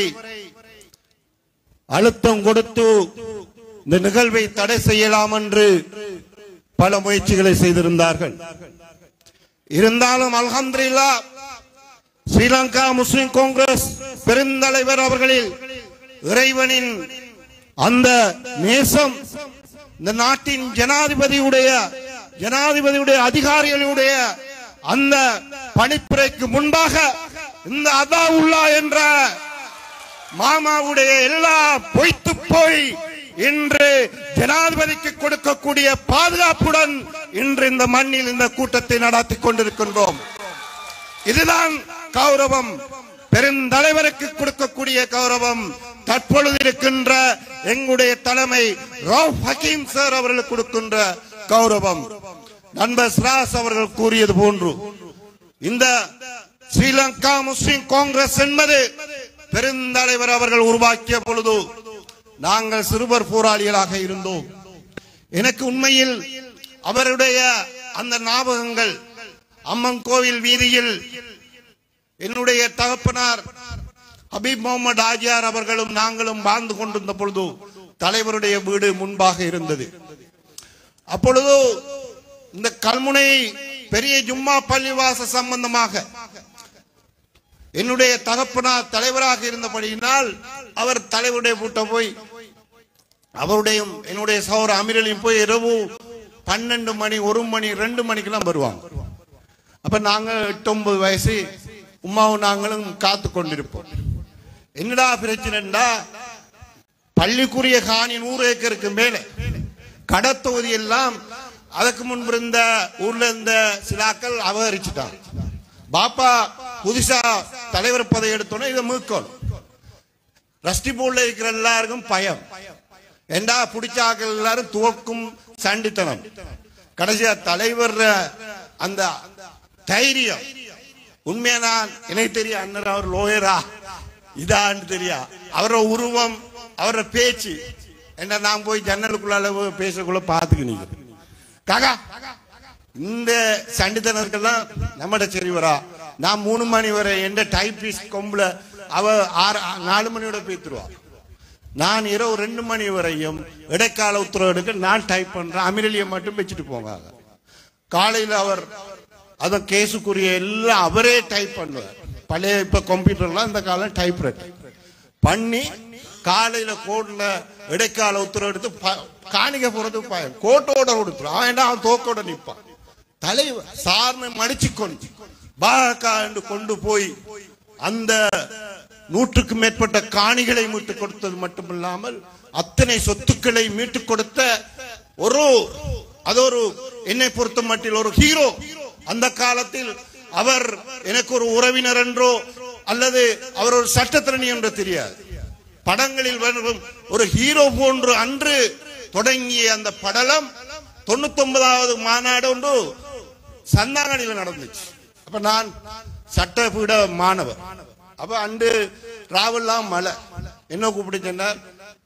அழுத்தம் கொடுத்து இந்த நிகழ்வை தடை செய்யலாம் என்று பல முயற்சிகளை செய்திருந்தார்கள் இருந்தாலும் அல்ஹம்துலில்லா ஸ்ரீலங்கா முஸ்லிம் காங்கிரஸ் பெருந்தலைவர் அவர்களில் இறைவனின் அந்த நேசம் இந்த நாட்டின் ஜனாதிபதியுடைய ஜனாதிபதியுடைய அதிகாரிகளுடைய அந்த பணிப்புரைக்கு முன்பாக இந்த அதாவுல்லா என்ற மாமாவுடைய எல்லா பொய்த்து போய் இன்று ஜனாதிபதிக்கு கொடுக்கக்கூடிய பாதுகாப்புடன் இன்று இந்த மண்ணில் இந்த கூட்டத்தை நடத்தி கொண்டிருக்கின்றோம் இதுதான் கௌரவம் பெருந்தலைவருக்கு கொடுக்கக்கூடிய கௌரவம் தற்பொழுது இருக்கின்ற எங்களுடைய தலைமை ரவுப் ஹக்கீம் சார் அவர்களுக்கு கொடுக்கின்ற கௌரவம் நண்பர் ஸ்ராஸ் அவர்கள் கூறியது போன்று இந்த ஸ்ரீலங்கா முஸ்லிம் காங்கிரஸ் என்பது பெருந்தலைவர் அவர்கள் உருவாக்கிய பொழுது நாங்கள் சிறுவர் போராளிகளாக இருந்தோம் எனக்கு உண்மையில் அவருடைய அந்த ஞாபகங்கள் அம்மன் கோவில் வீதியில் என்னுடைய தகப்பனார் ஹபீப் முகமது ஆஜியார் அவர்களும் நாங்களும் வாழ்ந்து கொண்டிருந்த பொழுது தலைவருடைய வீடு முன்பாக இருந்தது அப்பொழுது இந்த கல்முனை பெரிய ஜும்மா பள்ளிவாச சம்பந்தமாக என்னுடைய தகப்பனார் தலைவராக இருந்தபடியினால் அவர் தலைவருடைய கூட்ட போய் அவருடைய என்னுடைய சௌர அமீரலையும் போய் இரவு பன்னெண்டு மணி ஒரு மணி ரெண்டு மணிக்கெல்லாம் வருவாங்க அப்ப நாங்க எட்டு ஒன்பது வயசு உமாவும் நாங்களும் காத்து கொண்டிருப்போம் என்னடா பிரச்சனைடா பள்ளிக்குரிய காணி நூறு ஏக்கருக்கு மேல கடத்தொகுதி எல்லாம் அதுக்கு முன்பு இருந்த ஊர்ல இருந்த சிலாக்கள் அபகரிச்சுட்டாங்க பாப்பா புதுசா தலைவர் பதவி எடுத்தோன்னே இதை மீட்கணும் ரஸ்டி போர்டில் இருக்கிற எல்லாருக்கும் பயம் ஏண்டா பிடிச்சாக்கள் எல்லாரும் துவக்கும் சண்டித்தனம் கடைசியா தலைவர் அந்த தைரியம் உண்மையா நான் எனக்கு தெரியும் அண்ணன் அவர் லோயரா இதான்னு தெரியா அவரோட உருவம் அவரோட பேச்சு என்ன நான் போய் ஜன்னலுக்குள்ளால போய் பேசக்குள்ள பாத்துக்கினீங்க காக்கா இந்த சண்டித்தனருக்கெல்லாம் நம்மட சரிவரா நான் மூணு மணி வரை எந்த டைப்பிஸ்ட் கொம்புல அவ ஆறு நாலு மணியோட பேத்துருவா நான் இரவு ரெண்டு மணி வரையும் இடைக்கால உத்தரவு எடுக்க நான் டைப் பண்றேன் அமிரலியை மட்டும் வச்சுட்டு போங்க காலையில் அவர் அதான் கேஸுக்குரிய எல்லாம் அவரே டைப் பண்ணுவார் பழைய இப்ப கம்ப்யூட்டர்லாம் இந்த காலம் டைப் பண்ணி காலையில கோர்ட்ல இடைக்கால உத்தரவு எடுத்து ப- காணிக்க போறது பயம் கோர்ட்டோட கொடுத்துரும் அவன் என்ன அவன் தோக்கோட நிப்பான் தலைவர் சார்னு மடிச்சு கொண்டு பாஜக என்று கொண்டு போய் அந்த நூற்றுக்கு மேற்பட்ட காணிகளை மீட்டு கொடுத்தது மட்டுமில்லாமல் அத்தனை சொத்துக்களை மீட்டு கொடுத்த ஒரு அது ஒரு என்னை பொறுத்த மட்டில் ஒரு ஹீரோ அந்த காலத்தில் அவர் எனக்கு ஒரு உறவினர் என்றோ அல்லது அவர் ஒரு சட்டத்திரணி என்றோ தெரியாது படங்களில் வரும் ஒரு ஹீரோ போன்று அன்று தொடங்கிய அந்த படலம் தொண்ணூத்தி ஒன்பதாவது மாநாடு ஒன்று சந்தாங்கடியில் நடந்துச்சு அப்ப நான் சட்டப்பீட மாணவர் அப்ப அன்று ராவெல்லாம் மலை என்ன கூப்பிட்டு சொன்னார்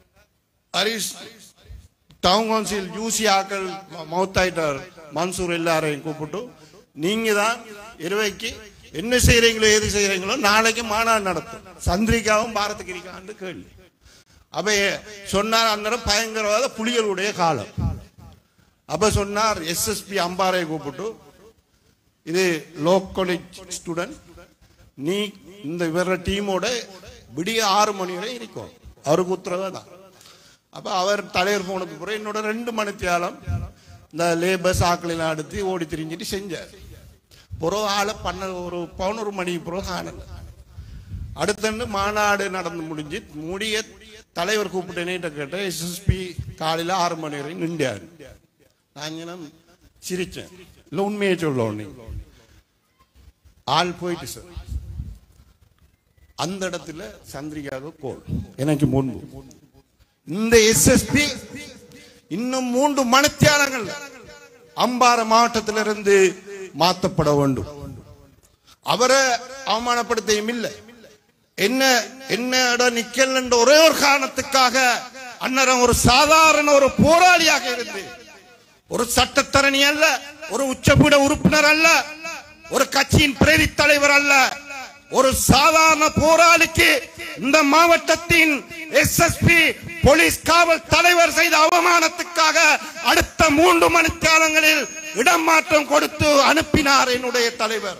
ஹரிஷ் டவுன் கவுன்சில் யூசி ஆக்கள் மவுத்தாயிட்டார் மன்சூர் எல்லாரையும் கூப்பிட்டு நீங்க தான் இருவைக்கு என்ன செய்யறீங்களோ எது செய்யறீங்களோ நாளைக்கு மாநாடு நடத்தும் சந்திரிகாவும் பாரதகிரிக்கான்னு கேள்வி அப்ப சொன்னார் அந்த பயங்கரவாத புலிகளுடைய காலம் அப்ப சொன்னார் எஸ்எஸ்பி அம்பாரை கூப்பிட்டு இது லோ காலேஜ் ஸ்டூடெண்ட் நீ இந்த இவர டீமோட விடிய ஆறு மணி வரை இருக்கும் அவருக்கு உத்தரவு தான் அப்ப அவர் தலைவர் போனதுக்கு பிறகு என்னோட ரெண்டு மணி தியாலம் இந்த லேபர்ஸ் ஆக்களெல்லாம் அடுத்து ஓடி திரிஞ்சிட்டு செஞ்சார் புறம் ஆளை பண்ண ஒரு பதினோரு மணிக்கு பிறகு ஆனது அடுத்தண்டு மாநாடு நடந்து முடிஞ்சு முடிய தலைவர் கூப்பிட்டு என்னிட்ட கேட்டேன் எஸ்எஸ்பி காலையில ஆறு மணி வரை நின்றாரு நான் இங்கனம் சிரிச்சேன் இல்ல உண்மையை சொல்ல நீ ஆள் போயிட்டு சார் அந்த இடத்துல சந்திரிகாவுக்கு கோல் எனக்கு முன்பு இந்த எஸ்எஸ்பி இன்னும் மூன்று மணித்தியாலங்கள் அம்பார மாவட்டத்திலிருந்து மாற்றப்பட வேண்டும் அவரை அவமானப்படுத்தியும் இல்லை என்ன என்ன இடம் நிக்கல் என்ற ஒரே ஒரு காரணத்துக்காக அன்னரம் ஒரு சாதாரண ஒரு போராளியாக இருந்து ஒரு சட்டத்தரணி அல்ல ஒரு உச்சபீட உறுப்பினர் அல்ல ஒரு கட்சியின் பிரேரி தலைவர் அல்ல ஒரு சாதாரண போராளிக்கு இந்த மாவட்டத்தின் எஸ்எஸ்பி போலீஸ் காவல் தலைவர் செய்த அவமானத்துக்காக அடுத்த மூன்று மணிக்காலங்களில் இடமாற்றம் கொடுத்து அனுப்பினார் என்னுடைய தலைவர்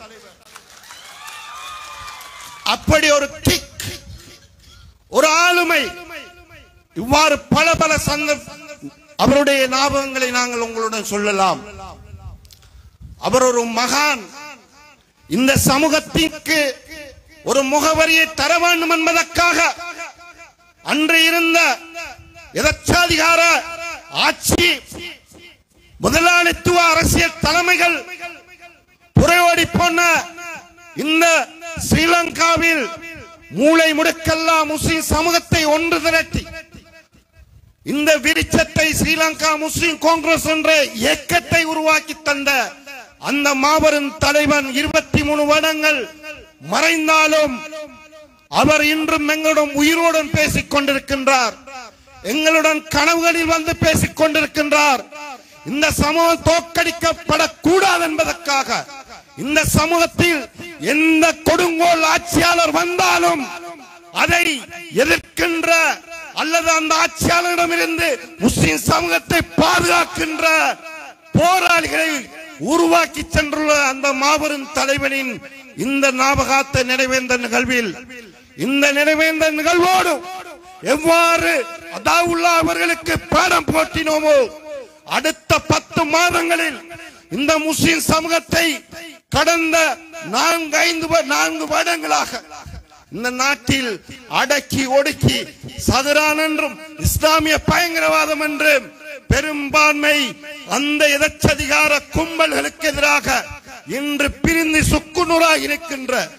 அப்படி ஒரு கிக் ஒரு ஆளுமை இவ்வாறு பல பல சந்தர்ப்ப அவருடைய ஞாபகங்களை நாங்கள் உங்களுடன் சொல்லலாம் அவர் ஒரு மகான் இந்த சமூகத்திற்கு ஒரு முகவரியை தர வேண்டும் என்பதற்காக அன்று இருந்த எதச்சாதிகார ஆட்சி முதலாளித்துவ அரசியல் தலைமைகள் புறையோடி போன இந்த ஸ்ரீலங்காவில் மூளை முடுக்கெல்லாம் முஸ்லிம் சமூகத்தை ஒன்று திரட்டி இந்த விரிச்சத்தை ஸ்ரீலங்கா முஸ்லிம் காங்கிரஸ் என்ற இயக்கத்தை உருவாக்கி தந்த அந்த மாபெரும் தலைவன் இருபத்தி மூணு வருடங்கள் மறைந்தாலும் அவர் இன்றும் எங்களுடன் உயிரோடன் பேசிக் கொண்டிருக்கின்றார் எங்களுடன் கனவுகளில் வந்து பேசிக் கொண்டிருக்கின்றார் இந்த சமூகம் தோற்கடிக்கப்படக்கூடாது என்பதற்காக இந்த சமூகத்தில் எந்த கொடுங்கோல் ஆட்சியாளர் வந்தாலும் அதை எதிர்க்கின்ற அல்லது அந்த ஆட்சியாளரிடமிருந்து முஸ்லிம் சமூகத்தை பாதுகாக்கின்ற போராளிகளை உருவாக்கி சென்றுள்ள அந்த மாபெரும் தலைவனின் இந்த ஞாபகார்த்த நினைவேந்த நிகழ்வில் இந்த நினைவேந்த நிகழ்வோடு எவ்வாறு அதாவுல்லா அவர்களுக்கு பாடம் போட்டினோமோ அடுத்த பத்து மாதங்களில் இந்த முஸ்லிம் சமூகத்தை கடந்த நான்கு ஐந்து வ- நான்கு வருடங்களாக இந்த நாட்டில் அடக்கி ஒடுக்கி சதுரான் என்றும் இஸ்லாமிய பயங்கரவாதம் என்றும் பெரும்பான்மை அந்த எதச்சதிகார கும்பல்களுக்கு எதிராக இன்று பிரிந்து சுக்குநூறாக இருக்கின்ற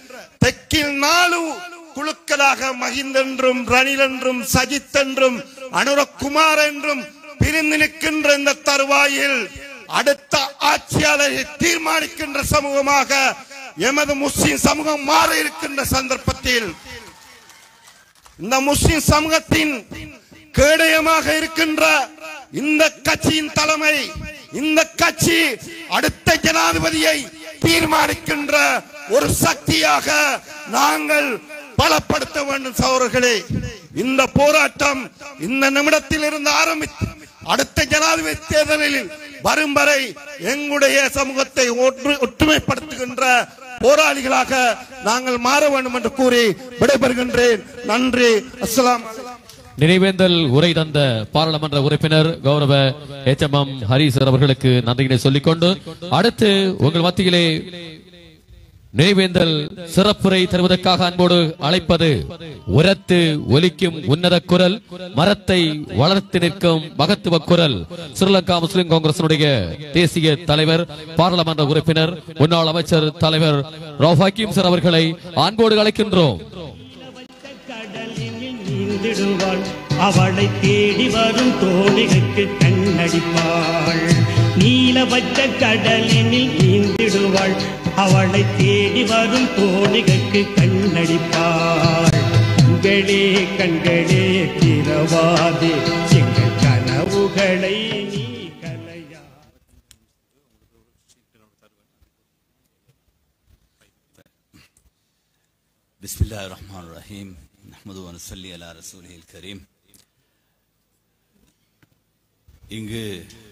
தெற்கில் நாலு குழுக்களாக மகிந்த என்றும் ரணில் என்றும் சஜித் என்றும் அனுரகுமார் என்றும் பிரிந்து நிற்கின்ற இந்த தருவாயில் அடுத்த ஆட்சியாளரை தீர்மானிக்கின்ற சமூகமாக எமது முஸ்லிம் சமூகம் மாற இருக்கின்ற சந்தர்ப்பத்தில் இந்த முஸ்லிம் சமூகத்தின் கேடயமாக இருக்கின்ற இந்த கட்சியின் தலைமை இந்த கட்சி அடுத்த ஜனாதிபதியை தீர்மானிக்கின்ற ஒரு சக்தியாக நாங்கள் பலப்படுத்த வேண்டும் சகோதரர்களே இந்த போராட்டம் இந்த நிமிடத்தில் இருந்து ஆரம்பித்து அடுத்த ஜனாதிபதி தேர்தலில் வரும் வரை எங்களுடைய சமூகத்தை ஒற்று- ஒற்றுமைப்படுத்துகின்ற போராளிகளாக நாங்கள் மாற வேண்டும் என்று கூறி விடைபெறுகின்றேன் நன்றி அஸ்ஸலாம் நினைவேந்தல் உரை தந்த பாராளுமன்ற உறுப்பினர் கௌரவ எச் எம் எம் ஹரீசர் அவர்களுக்கு நன்றியினை சொல்லிக்கொண்டு அடுத்து உங்கள் மத்தியிலே நினைவேந்தல் சிறப்புரை தருவதற்காக அன்போடு அழைப்பது உரத்து ஒலிக்கும் உன்னத குரல் மரத்தை வளர்த்து நிற்கும் மகத்துவ குரல் ஸ்ரீலங்கா முஸ்லிம் காங்கிரசினுடைய தேசிய தலைவர் பாராளுமன்ற உறுப்பினர் முன்னாள் அமைச்சர் தலைவர் ரவுஃப் ஹக்கீம் சார் அவர்களை அன்போடு அழைக்கின்றோம் கடலினில் நீந்திடுவாள் அவளை தேடி வரும் தோணிகைக்கு கண்ணடிப்பாள் நீலவச்ச கடலினில் நீந்திடுவாள் அவளை தேடி வரும் தோணிகைக்கு கண்ணடிப்பாள் கண்களே கண்களே திரவாதே எங்கள் கனவுகளை நீ கலையா بسم الله الرحمن الرحيم نحمد ونصلي على رسوله الكريم இங்கு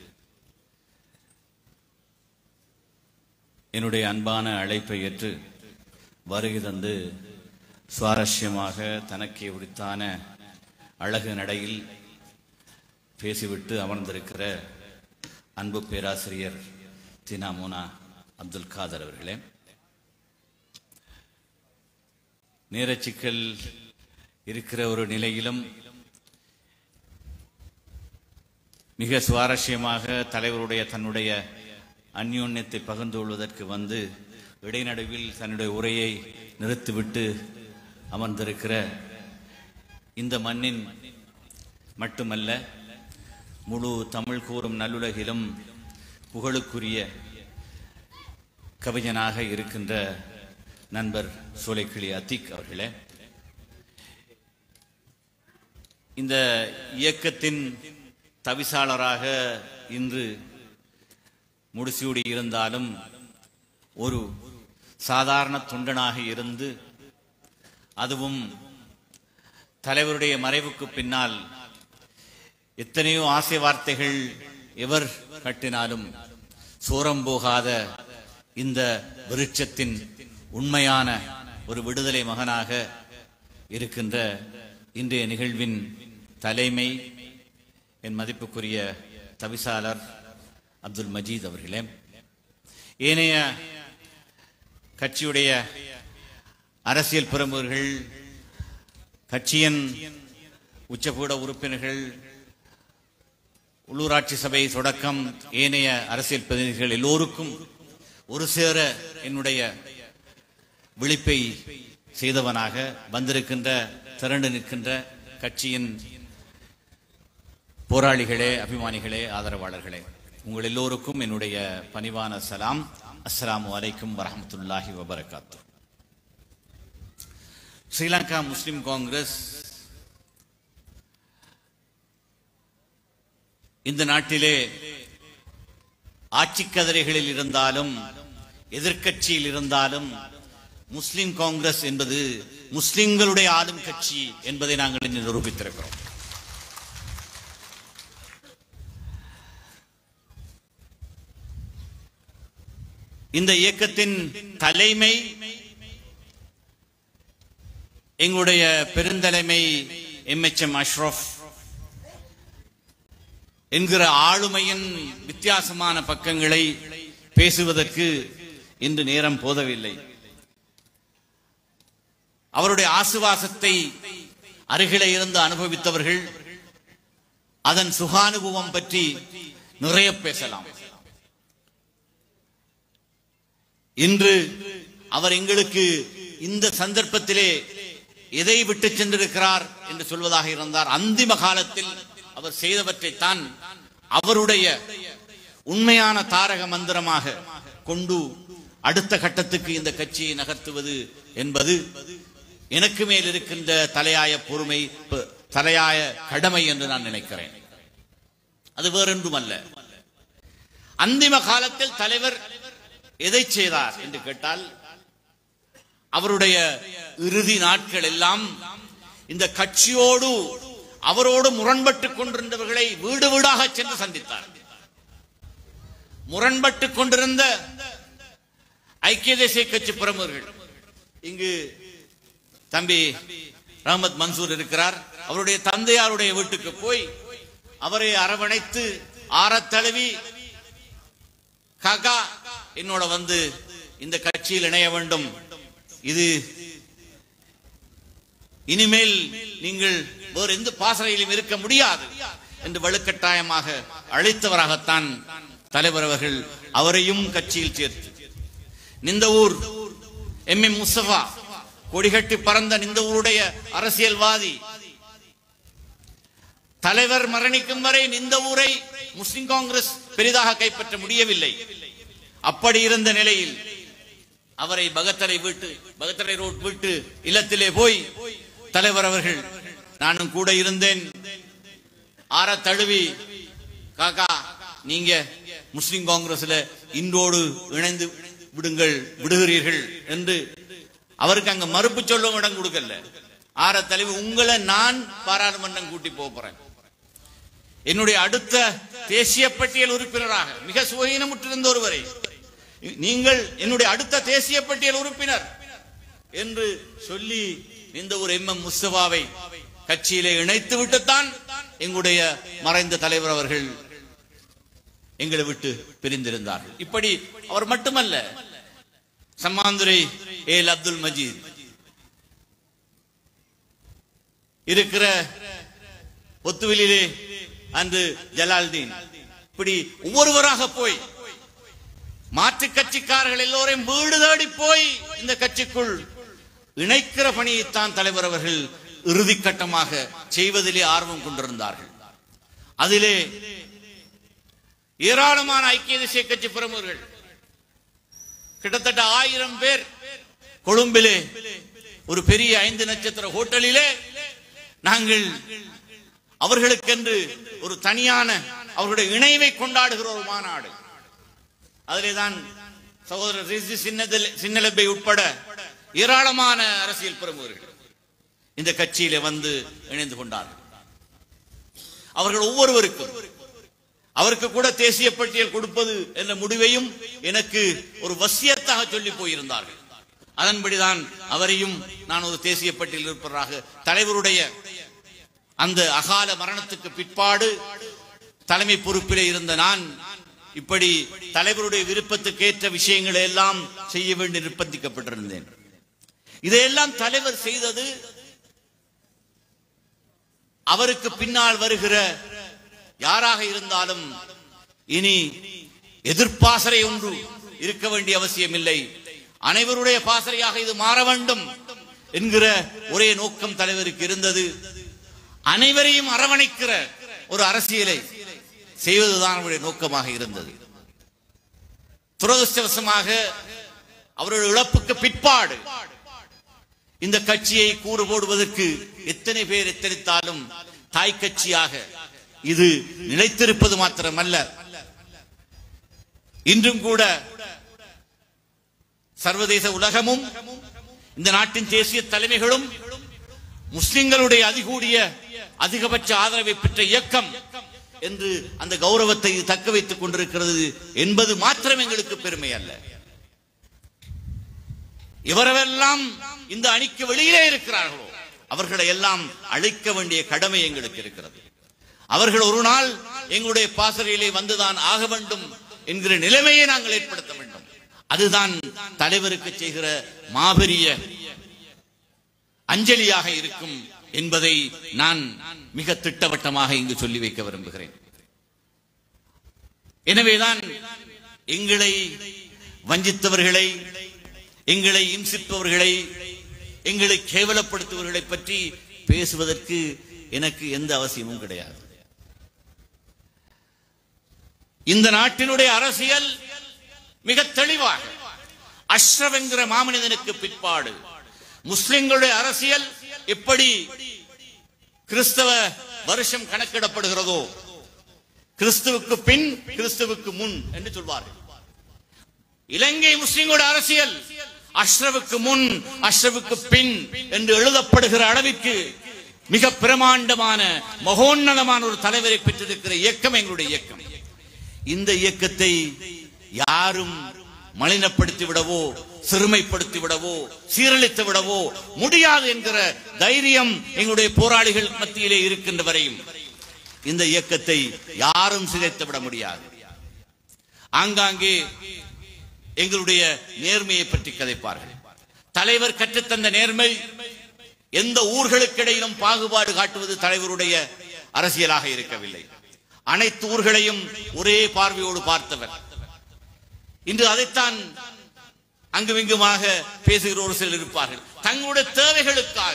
என்னுடைய அன்பான அழைப்பை ஏற்று வருகை தந்து சுவாரஸ்யமாக தனக்கே உரித்தான அழகு நடையில் பேசிவிட்டு அமர்ந்திருக்கிற அன்பு பேராசிரியர் தினா மோனா அப்துல் காதர் அவர்களே நேரச்சிக்கல் இருக்கிற ஒரு நிலையிலும் மிக சுவாரஸ்யமாக தலைவருடைய தன்னுடைய அந்யோன்யத்தை பகிர்ந்து கொள்வதற்கு வந்து இடைநடுவில் தன்னுடைய உரையை நிறுத்திவிட்டு அமர்ந்திருக்கிற இந்த மண்ணின் மட்டுமல்ல முழு தமிழ் கூறும் நல்லுலகிலும் புகழுக்குரிய கவிஞனாக இருக்கின்ற நண்பர் சோலைக்கிளி அத்திக் அவர்களே இந்த இயக்கத்தின் தவிசாளராக இன்று முடிசூடி இருந்தாலும் ஒரு சாதாரண தொண்டனாக இருந்து அதுவும் தலைவருடைய மறைவுக்கு பின்னால் எத்தனையோ ஆசை வார்த்தைகள் எவர் கட்டினாலும் சோரம் போகாத இந்த விருட்சத்தின் உண்மையான ஒரு விடுதலை மகனாக இருக்கின்ற இன்றைய நிகழ்வின் தலைமை என் மதிப்புக்குரிய தவிசாளர் அப்துல் மஜீத் அவர்களே ஏனைய கட்சியுடைய அரசியல் பிரமுகர்கள் கட்சியின் உச்சகூட உறுப்பினர்கள் உள்ளூராட்சி சபை தொடக்கம் ஏனைய அரசியல் பிரதிநிதிகள் எல்லோருக்கும் ஒரு சேர என்னுடைய விழிப்பை செய்தவனாக வந்திருக்கின்ற திரண்டு நிற்கின்ற கட்சியின் போராளிகளே அபிமானிகளே ஆதரவாளர்களே உங்கள் எல்லோருக்கும் என்னுடைய பணிவான சலாம் அஸ்ஸலாமு அலைக்கும் வரஹமத்துல்லாஹி வபரகாத்து ஸ்ரீலங்கா முஸ்லிம் காங்கிரஸ் இந்த நாட்டிலே ஆட்சி கதிரைகளில் இருந்தாலும் எதிர்க்கட்சியில் இருந்தாலும் முஸ்லிம் காங்கிரஸ் என்பது முஸ்லிம்களுடைய ஆளும் கட்சி என்பதை நாங்கள் இன்று நிரூபித்திருக்கிறோம் இந்த இயக்கத்தின் தலைமை எங்களுடைய பெருந்தலைமை எம் எச் எம் அஷ்ரஃப் என்கிற ஆளுமையின் வித்தியாசமான பக்கங்களை பேசுவதற்கு இன்று நேரம் போதவில்லை அவருடைய ஆசுவாசத்தை அருகிலே இருந்து அனுபவித்தவர்கள் அதன் சுகானுபவம் பற்றி நிறைய பேசலாம் இன்று அவர் எங்களுக்கு இந்த சந்தர்ப்பத்திலே எதை விட்டு சென்றிருக்கிறார் என்று சொல்வதாக இருந்தார் அந்திம காலத்தில் அவர் செய்தவற்றைத்தான் அவருடைய உண்மையான தாரக மந்திரமாக கொண்டு அடுத்த கட்டத்துக்கு இந்த கட்சியை நகர்த்துவது என்பது எனக்கு மேல் இருக்கின்ற தலையாய பொறுமை ப- தலையாய கடமை என்று நான் நினைக்கிறேன் அது வேறொன்றும் அல்ல அந்திம காலத்தில் தலைவர் எதை செய்தார் என்று கேட்டால் அவருடைய இறுதி நாட்கள் எல்லாம் இந்த கட்சியோடு அவரோடு முரண்பட்டுக் கொண்டிருந்தவர்களை வீடு வீடாக சென்று சந்தித்தார் முரண்பட்டுக் கொண்டிருந்த ஐக்கிய தேசிய கட்சி பிரமுகர்கள் இங்கு தம்பி ரஹமத் மன்சூர் இருக்கிறார் அவருடைய தந்தையாருடைய வீட்டுக்கு போய் அவரை அரவணைத்து ஆறத் தழுவி காக்கா என்னோட வந்து இந்த கட்சியில் இணைய வேண்டும் இது இனிமேல் நீங்கள் வேறு எந்த பாசறையிலும் இருக்க முடியாது என்று வலுக்கட்டாயமாக அழைத்தவராகத்தான் தலைவர் அவர்கள் அவரையும் கட்சியில் சேர்த்து நிந்த ஊர் எம் எம் முஸ்தபா கொடிகட்டி பறந்த நிந்த ஊருடைய அரசியல்வாதி தலைவர் மரணிக்கும் வரை நிந்த ஊரை முஸ்லிம் காங்கிரஸ் பெரிதாக கைப்பற்ற முடியவில்லை அப்படி இருந்த நிலையில் அவரை பகத்தரை வீட்டு பகத்தரை ரோட் வீட்டு இல்லத்திலே போய் தலைவர் அவர்கள் நானும் கூட இருந்தேன் ஆற தழுவி காக்கா நீங்க முஸ்லிம் காங்கிரஸ்ல இன்றோடு இணைந்து விடுங்கள் விடுகிறீர்கள் என்று அவருக்கு அங்க மறுப்பு சொல்லவும் இடம் கொடுக்கல ஆற தழுவி உங்களை நான் பாராளுமன்றம் கூட்டி போக போறேன் என்னுடைய அடுத்த தேசிய பட்டியல் உறுப்பினராக மிக சுயீனமுற்றிருந்த ஒருவரை நீங்கள் என்னுடைய அடுத்த தேசிய பட்டியல் உறுப்பினர் என்று சொல்லி இந்த ஒரு எம் எம் முஸ்தபாவை கட்சியிலே இணைத்து விட்டுத்தான் எங்களுடைய மறைந்த தலைவர் அவர்கள் எங்களை விட்டு பிரிந்திருந்தார்கள் இப்படி அவர் மட்டுமல்ல சம்மாந்துரை ஏல் அப்துல் மஜீத் இருக்கிற ஒத்துவிலே அன்று ஜலால்தீன் இப்படி ஒவ்வொருவராக போய் மாற்று கட்சிக்காரர்கள் எல்லோரையும் வீடு தேடி போய் இந்த கட்சிக்குள் இணைக்கிற பணியைத்தான் தலைவர் அவர்கள் இறுதி கட்டமாக செய்வதிலே ஆர்வம் கொண்டிருந்தார்கள் அதிலே ஏராளமான ஐக்கிய தேசிய கட்சி பிரமுகர்கள் கிட்டத்தட்ட ஆயிரம் பேர் கொழும்பிலே ஒரு பெரிய ஐந்து நட்சத்திர ஹோட்டலிலே நாங்கள் அவர்களுக்கென்று ஒரு தனியான அவர்களுடைய இணைவை கொண்டாடுகிற ஒரு மாநாடு அதிலே தான் சகோதரர் ரிஷி சின்னதில் சின்னலப்பை உட்பட ஏராளமான அரசியல் பிரமுகர்கள் இந்த கட்சியிலே வந்து இணைந்து கொண்டார்கள் அவர்கள் ஒவ்வொருவருக்கும் அவருக்கு கூட தேசிய பட்டியல் கொடுப்பது என்ற முடிவையும் எனக்கு ஒரு வசியத்தாக சொல்லி போயிருந்தார்கள் அதன்படிதான் அவரையும் நான் ஒரு தேசிய பட்டியல் இருப்பதாக தலைவருடைய அந்த அகால மரணத்துக்கு பிற்பாடு தலைமை பொறுப்பிலே இருந்த நான் இப்படி தலைவருடைய விருப்பத்துக்கு ஏற்ற விஷயங்களை எல்லாம் செய்ய வேண்டி நிர்பந்திக்கப்பட்டிருந்தேன் இதையெல்லாம் தலைவர் செய்தது அவருக்கு பின்னால் வருகிற யாராக இருந்தாலும் இனி எதிர்ப்பாசறை ஒன்று இருக்க வேண்டிய அவசியம் இல்லை அனைவருடைய பாசறையாக இது மாற வேண்டும் என்கிற ஒரே நோக்கம் தலைவருக்கு இருந்தது அனைவரையும் அரவணைக்கிற ஒரு அரசியலை செய்வதுதான் அவருடைய நோக்கமாக இருந்தது துரதிருஷ்டவசமாக அவருடைய இழப்புக்கு பிற்பாடு இந்த கட்சியை கூறு போடுவதற்கு எத்தனை பேர் எத்தனித்தாலும் தாய் கட்சியாக இது நிலைத்திருப்பது மாத்திரமல்ல இன்றும் கூட சர்வதேச உலகமும் இந்த நாட்டின் தேசிய தலைமைகளும் முஸ்லிம்களுடைய அதிகூடிய அதிகபட்ச ஆதரவை பெற்ற இயக்கம் என்று அந்த கௌரவத்தை தக்க வைத்துக் கொண்டிருக்கிறது என்பது மாத்திரம் எங்களுக்கு பெருமை அல்ல இவரெல்லாம் இந்த அணிக்கு வெளியிலே இருக்கிறார்களோ அவர்களை எல்லாம் அழைக்க வேண்டிய கடமை எங்களுக்கு இருக்கிறது அவர்கள் ஒரு நாள் எங்களுடைய பாசறையிலே வந்துதான் ஆக வேண்டும் என்கிற நிலைமையை நாங்கள் ஏற்படுத்த வேண்டும் அதுதான் தலைவருக்கு செய்கிற மாபெரிய அஞ்சலியாக இருக்கும் என்பதை நான் மிக திட்டவட்டமாக இங்கு சொல்லி வைக்க விரும்புகிறேன் எனவேதான் எங்களை வஞ்சித்தவர்களை எங்களை இம்சிப்பவர்களை எங்களை கேவலப்படுத்துபவர்களை பற்றி பேசுவதற்கு எனக்கு எந்த அவசியமும் கிடையாது இந்த நாட்டினுடைய அரசியல் மிக தெளிவாக அஷ்ரப் என்கிற மாமனிதனுக்கு பிற்பாடு முஸ்லிம்களுடைய அரசியல் எப்படி கிறிஸ்தவ வருஷம் கணக்கிடப்படுகிறதோ கிறிஸ்துவுக்கு பின் கிறிஸ்துவுக்கு முன் என்று சொல்வார்கள் இலங்கை முஸ்லிம்களோட அரசியல் அஷ்ரவுக்கு முன் அஷ்ரவுக்கு பின் என்று எழுதப்படுகிற அளவிற்கு மிக பிரமாண்டமான மகோன்னதமான ஒரு தலைவரை பெற்றிருக்கிற இயக்கம் எங்களுடைய இயக்கம் இந்த இயக்கத்தை யாரும் மலினப்படுத்தி விடவோ சிறுமைப்படுத்தி விடவோ சீரழித்து விடவோ முடியாது என்கிற தைரியம் எங்களுடைய போராளிகள் மத்தியிலே இருக்கின்ற வரையும் இந்த இயக்கத்தை யாரும் சிதைத்து விட முடியாது ஆங்காங்கே எங்களுடைய நேர்மையை பற்றி கதைப்பார்கள் தலைவர் கற்றுத்தந்த நேர்மை எந்த ஊர்களுக்கிடையிலும் பாகுபாடு காட்டுவது தலைவருடைய அரசியலாக இருக்கவில்லை அனைத்து ஊர்களையும் ஒரே பார்வையோடு பார்த்தவர் இன்று அதைத்தான் அங்குமிங்குமாக பேசுகிற ஒரு சிலர் இருப்பார்கள் தங்களுடைய தேவைகளுக்காக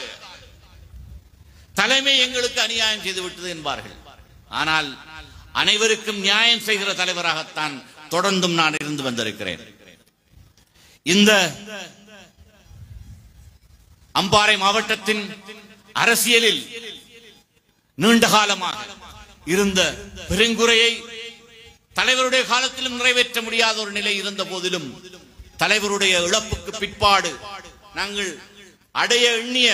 தலைமை எங்களுக்கு அநியாயம் செய்து விட்டது என்பார்கள் ஆனால் அனைவருக்கும் நியாயம் செய்கிற தலைவராகத்தான் தொடர்ந்தும் நான் இருந்து வந்திருக்கிறேன் இந்த அம்பாறை மாவட்டத்தின் அரசியலில் நீண்ட காலமாக இருந்த பெருங்குறையை தலைவருடைய காலத்திலும் நிறைவேற்ற முடியாத ஒரு நிலை இருந்த போதிலும் தலைவருடைய இழப்புக்கு பிற்பாடு நாங்கள் அடைய எண்ணிய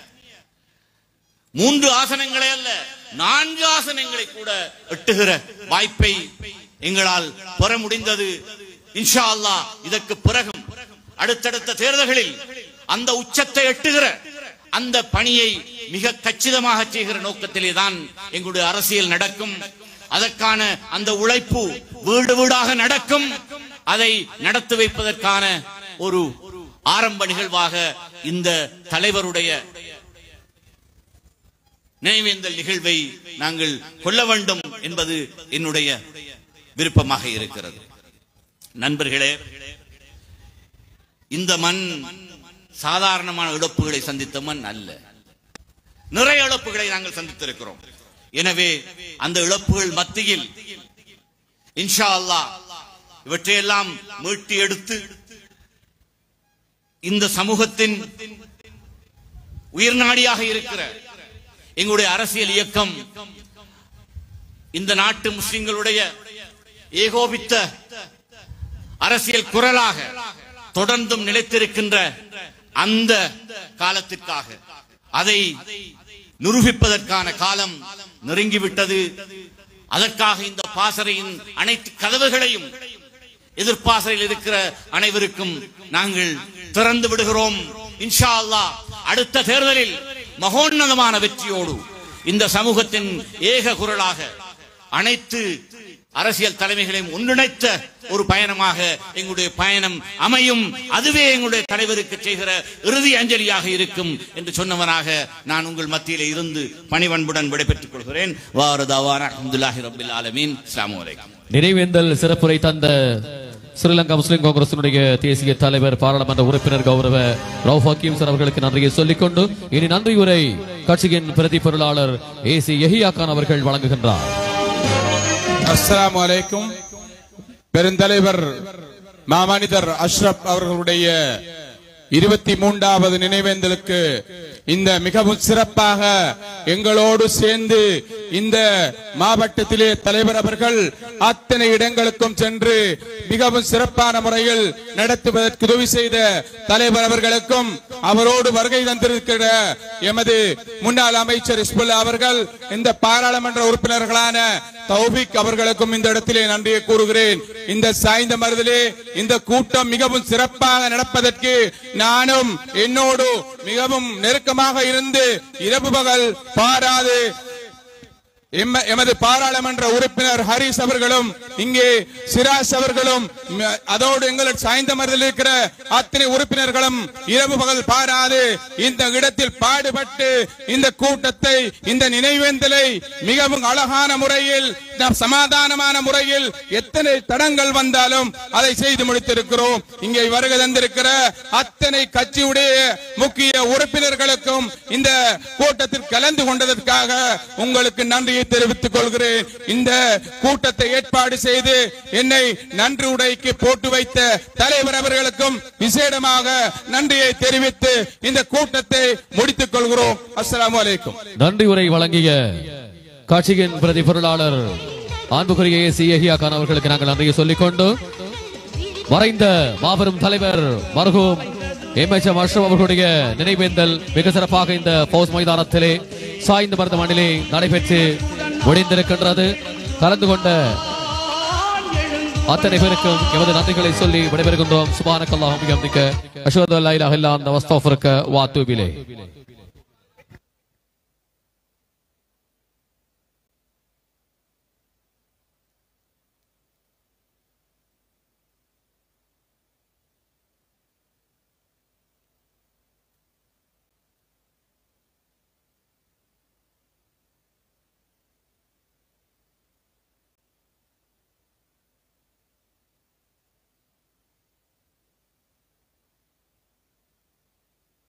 மூன்று ஆசனங்களே அல்ல நான்கு ஆசனங்களை கூட எட்டுகிற வாய்ப்பை எங்களால் பெற முடிந்தது இன்ஷா அல்லாஹ் இதற்கு பிறகும் அடுத்தடுத்த தேர்தல்களில் அந்த உச்சத்தை எட்டுகிற அந்த பணியை மிக கச்சிதமாக செய்கிற நோக்கத்திலே தான் எங்களுடைய அரசியல் நடக்கும் அதற்கான அந்த உழைப்பு வீடு வீடாக நடக்கும் அதை நடத்தி வைப்பதற்கான ஒரு ஆரம்ப நிகழ்வாக இந்த தலைவருடைய நினைவேந்தல் நிகழ்வை நாங்கள் கொள்ள வேண்டும் என்பது என்னுடைய விருப்பமாக இருக்கிறது நண்பர்களே இந்த மண் சாதாரணமான இழப்புகளை சந்தித்த மண் அல்ல நிறைய இழப்புகளை நாங்கள் சந்தித்திருக்கிறோம் எனவே அந்த இழப்புகள் மத்தியில் இன்ஷா அல்லாஹ் இவற்றையெல்லாம் மீட்டி எடுத்து இந்த சமூகத்தின் உயிர்நாடியாக இருக்கிற எங்களுடைய அரசியல் இயக்கம் இந்த நாட்டு முஸ்லிம்களுடைய ஏகோபித்த அரசியல் குரலாக தொடர்ந்தும் நிலைத்திருக்கின்ற அந்த காலத்திற்காக அதை நிரூபிப்பதற்கான காலம் நெருங்கிவிட்டது அதற்காக இந்த பாசறையின் அனைத்து கதவுகளையும் எதிர்ப்பாசறையில் இருக்கிற அனைவருக்கும் நாங்கள் திறந்து விடுகிறோம் இன்ஷா அல்லாஹ் அடுத்த தேர்தலில் மகோன்னதமான வெற்றியோடு இந்த சமூகத்தின் ஏக குரலாக அனைத்து அரசியல் தலைமைகளையும் ஒன்றிணைத்த ஒரு பயணமாக எங்களுடைய பயணம் அமையும் அதுவே எங்களுடைய தலைவருக்கு செய்கிற இறுதி அஞ்சலியாக இருக்கும் என்று சொன்னவனாக நான் உங்கள் மத்தியிலே இருந்து பணிவன்புடன் விடைபெற்றுக் கொள்கிறேன் வாரதாவான அஹமதுல்லாஹி ரபில் ஆலமீன் அஸ்ஸலாமு அலைக்கும் நினைவேந்தல் சிறப்புரை தந்த ஸ்ரீலங்கா முஸ்லிம் காங்கிரசினுடைய தேசிய தலைவர் பாராளுமன்ற உறுப்பினர் கௌரவ ரவுஃப் ஹக்கீம் சார் அவர்களுக்கு நன்றியை சொல்லிக்கொண்டு இனி நன்றி உரை கட்சியின் பிரதி பொருளாளர் ஏ சி யஹியா கான் அவர்கள் வழங்குகின்றார் அஸ்ஸலாமு அலைக்கும் பெருந்தலைவர் மாமனிதர் அஷ்ரப் அவர்களுடைய இருபத்தி மூன்றாவது நினைவேந்தலுக்கு இந்த மிகவும் சிறப்பாக எங்களோடு சேர்ந்து இந்த மாவட்டத்திலே தலைவர் அவர்கள் அத்தனை இடங்களுக்கும் சென்று மிகவும் சிறப்பான முறையில் நடத்துவதற்கு உதவி செய்த தலைவர் அவர்களுக்கும் அவரோடு வருகை தந்திருக்கிற எமது முன்னாள் அமைச்சர் இஸ்புல்லா அவர்கள் இந்த பாராளுமன்ற உறுப்பினர்களான தௌபிக் அவர்களுக்கும் இந்த இடத்திலே நன்றியை கூறுகிறேன் இந்த சாய்ந்த மருதிலே இந்த கூட்டம் மிகவும் சிறப்பாக நடப்பதற்கு நானும் என்னோடு மிகவும் நெருக்கமாக இருந்து இரவு பகல் பாராது எம்ம- எமது பாராளுமன்ற உறுப்பினர் ஹரிஸ் அவர்களும் இங்கே சிராஜ் அவர்களும் ம- அதோடு எங்கள் சாய்ந்த மருதில் இருக்கிற அத்தனை உறுப்பினர்களும் இரவு பகல் பாராது இந்த இடத்தில் பாடுபட்டு இந்த கூட்டத்தை இந்த நினைவேந்தலை மிகவும் அழகான முறையில் நாம் சமாதானமான முறையில் எத்தனை தடங்கள் வந்தாலும் அதை செய்து முடித்திருக்கிறோம் இங்கே வருகை தந்திருக்கிற அத்தனை கட்சியுடைய முக்கிய உறுப்பினர்களுக்கும் இந்த கூட்டத்தில் கலந்து கொண்டதற்காக உங்களுக்கு நன்றியை தெரிவித்துக் கொள்கிறேன் இந்த கூட்டத்தை ஏற்பாடு செய்து என்னை நன்றி உடைக்கு போட்டு வைத்த தலைவர் அவர்களுக்கும் விசேடமாக நன்றியை தெரிவித்து இந்த கூட்டத்தை முடித்துக் கொள்கிறோம் அஸ்ஸலாமு அலைக்கும் நன்றி உரை வழங்கிய காட்சியின் பிரதி பொருளாளர் அன்புக்குரிய சி ஏஹியா கான் அவர்களுக்கு நாங்கள் நன்றியை சொல்லிக்கொண்டு மறைந்த மாபெரும் தலைவர் மருகும் எம்எச்எம் அஷ்ரப் அவர்களுடைய நினைவேந்தல் மிக சிறப்பாக இந்த பௌஸ் மைதானத்திலே சாய்ந்த மருந்த மண்ணிலே நடைபெற்று முடிந்திருக்கின்றது கலந்து கொண்ட அத்தனை பேருக்கும் எமது நன்றிகளை சொல்லி விடைபெறுகின்றோம் சுபானக்கல்லாஹும் அஷ்ஹது அல்லா இலாஹ இல்லா அன்த வஸ்தக்ஃபிருக்க வ அத்தூபு இலைஹ்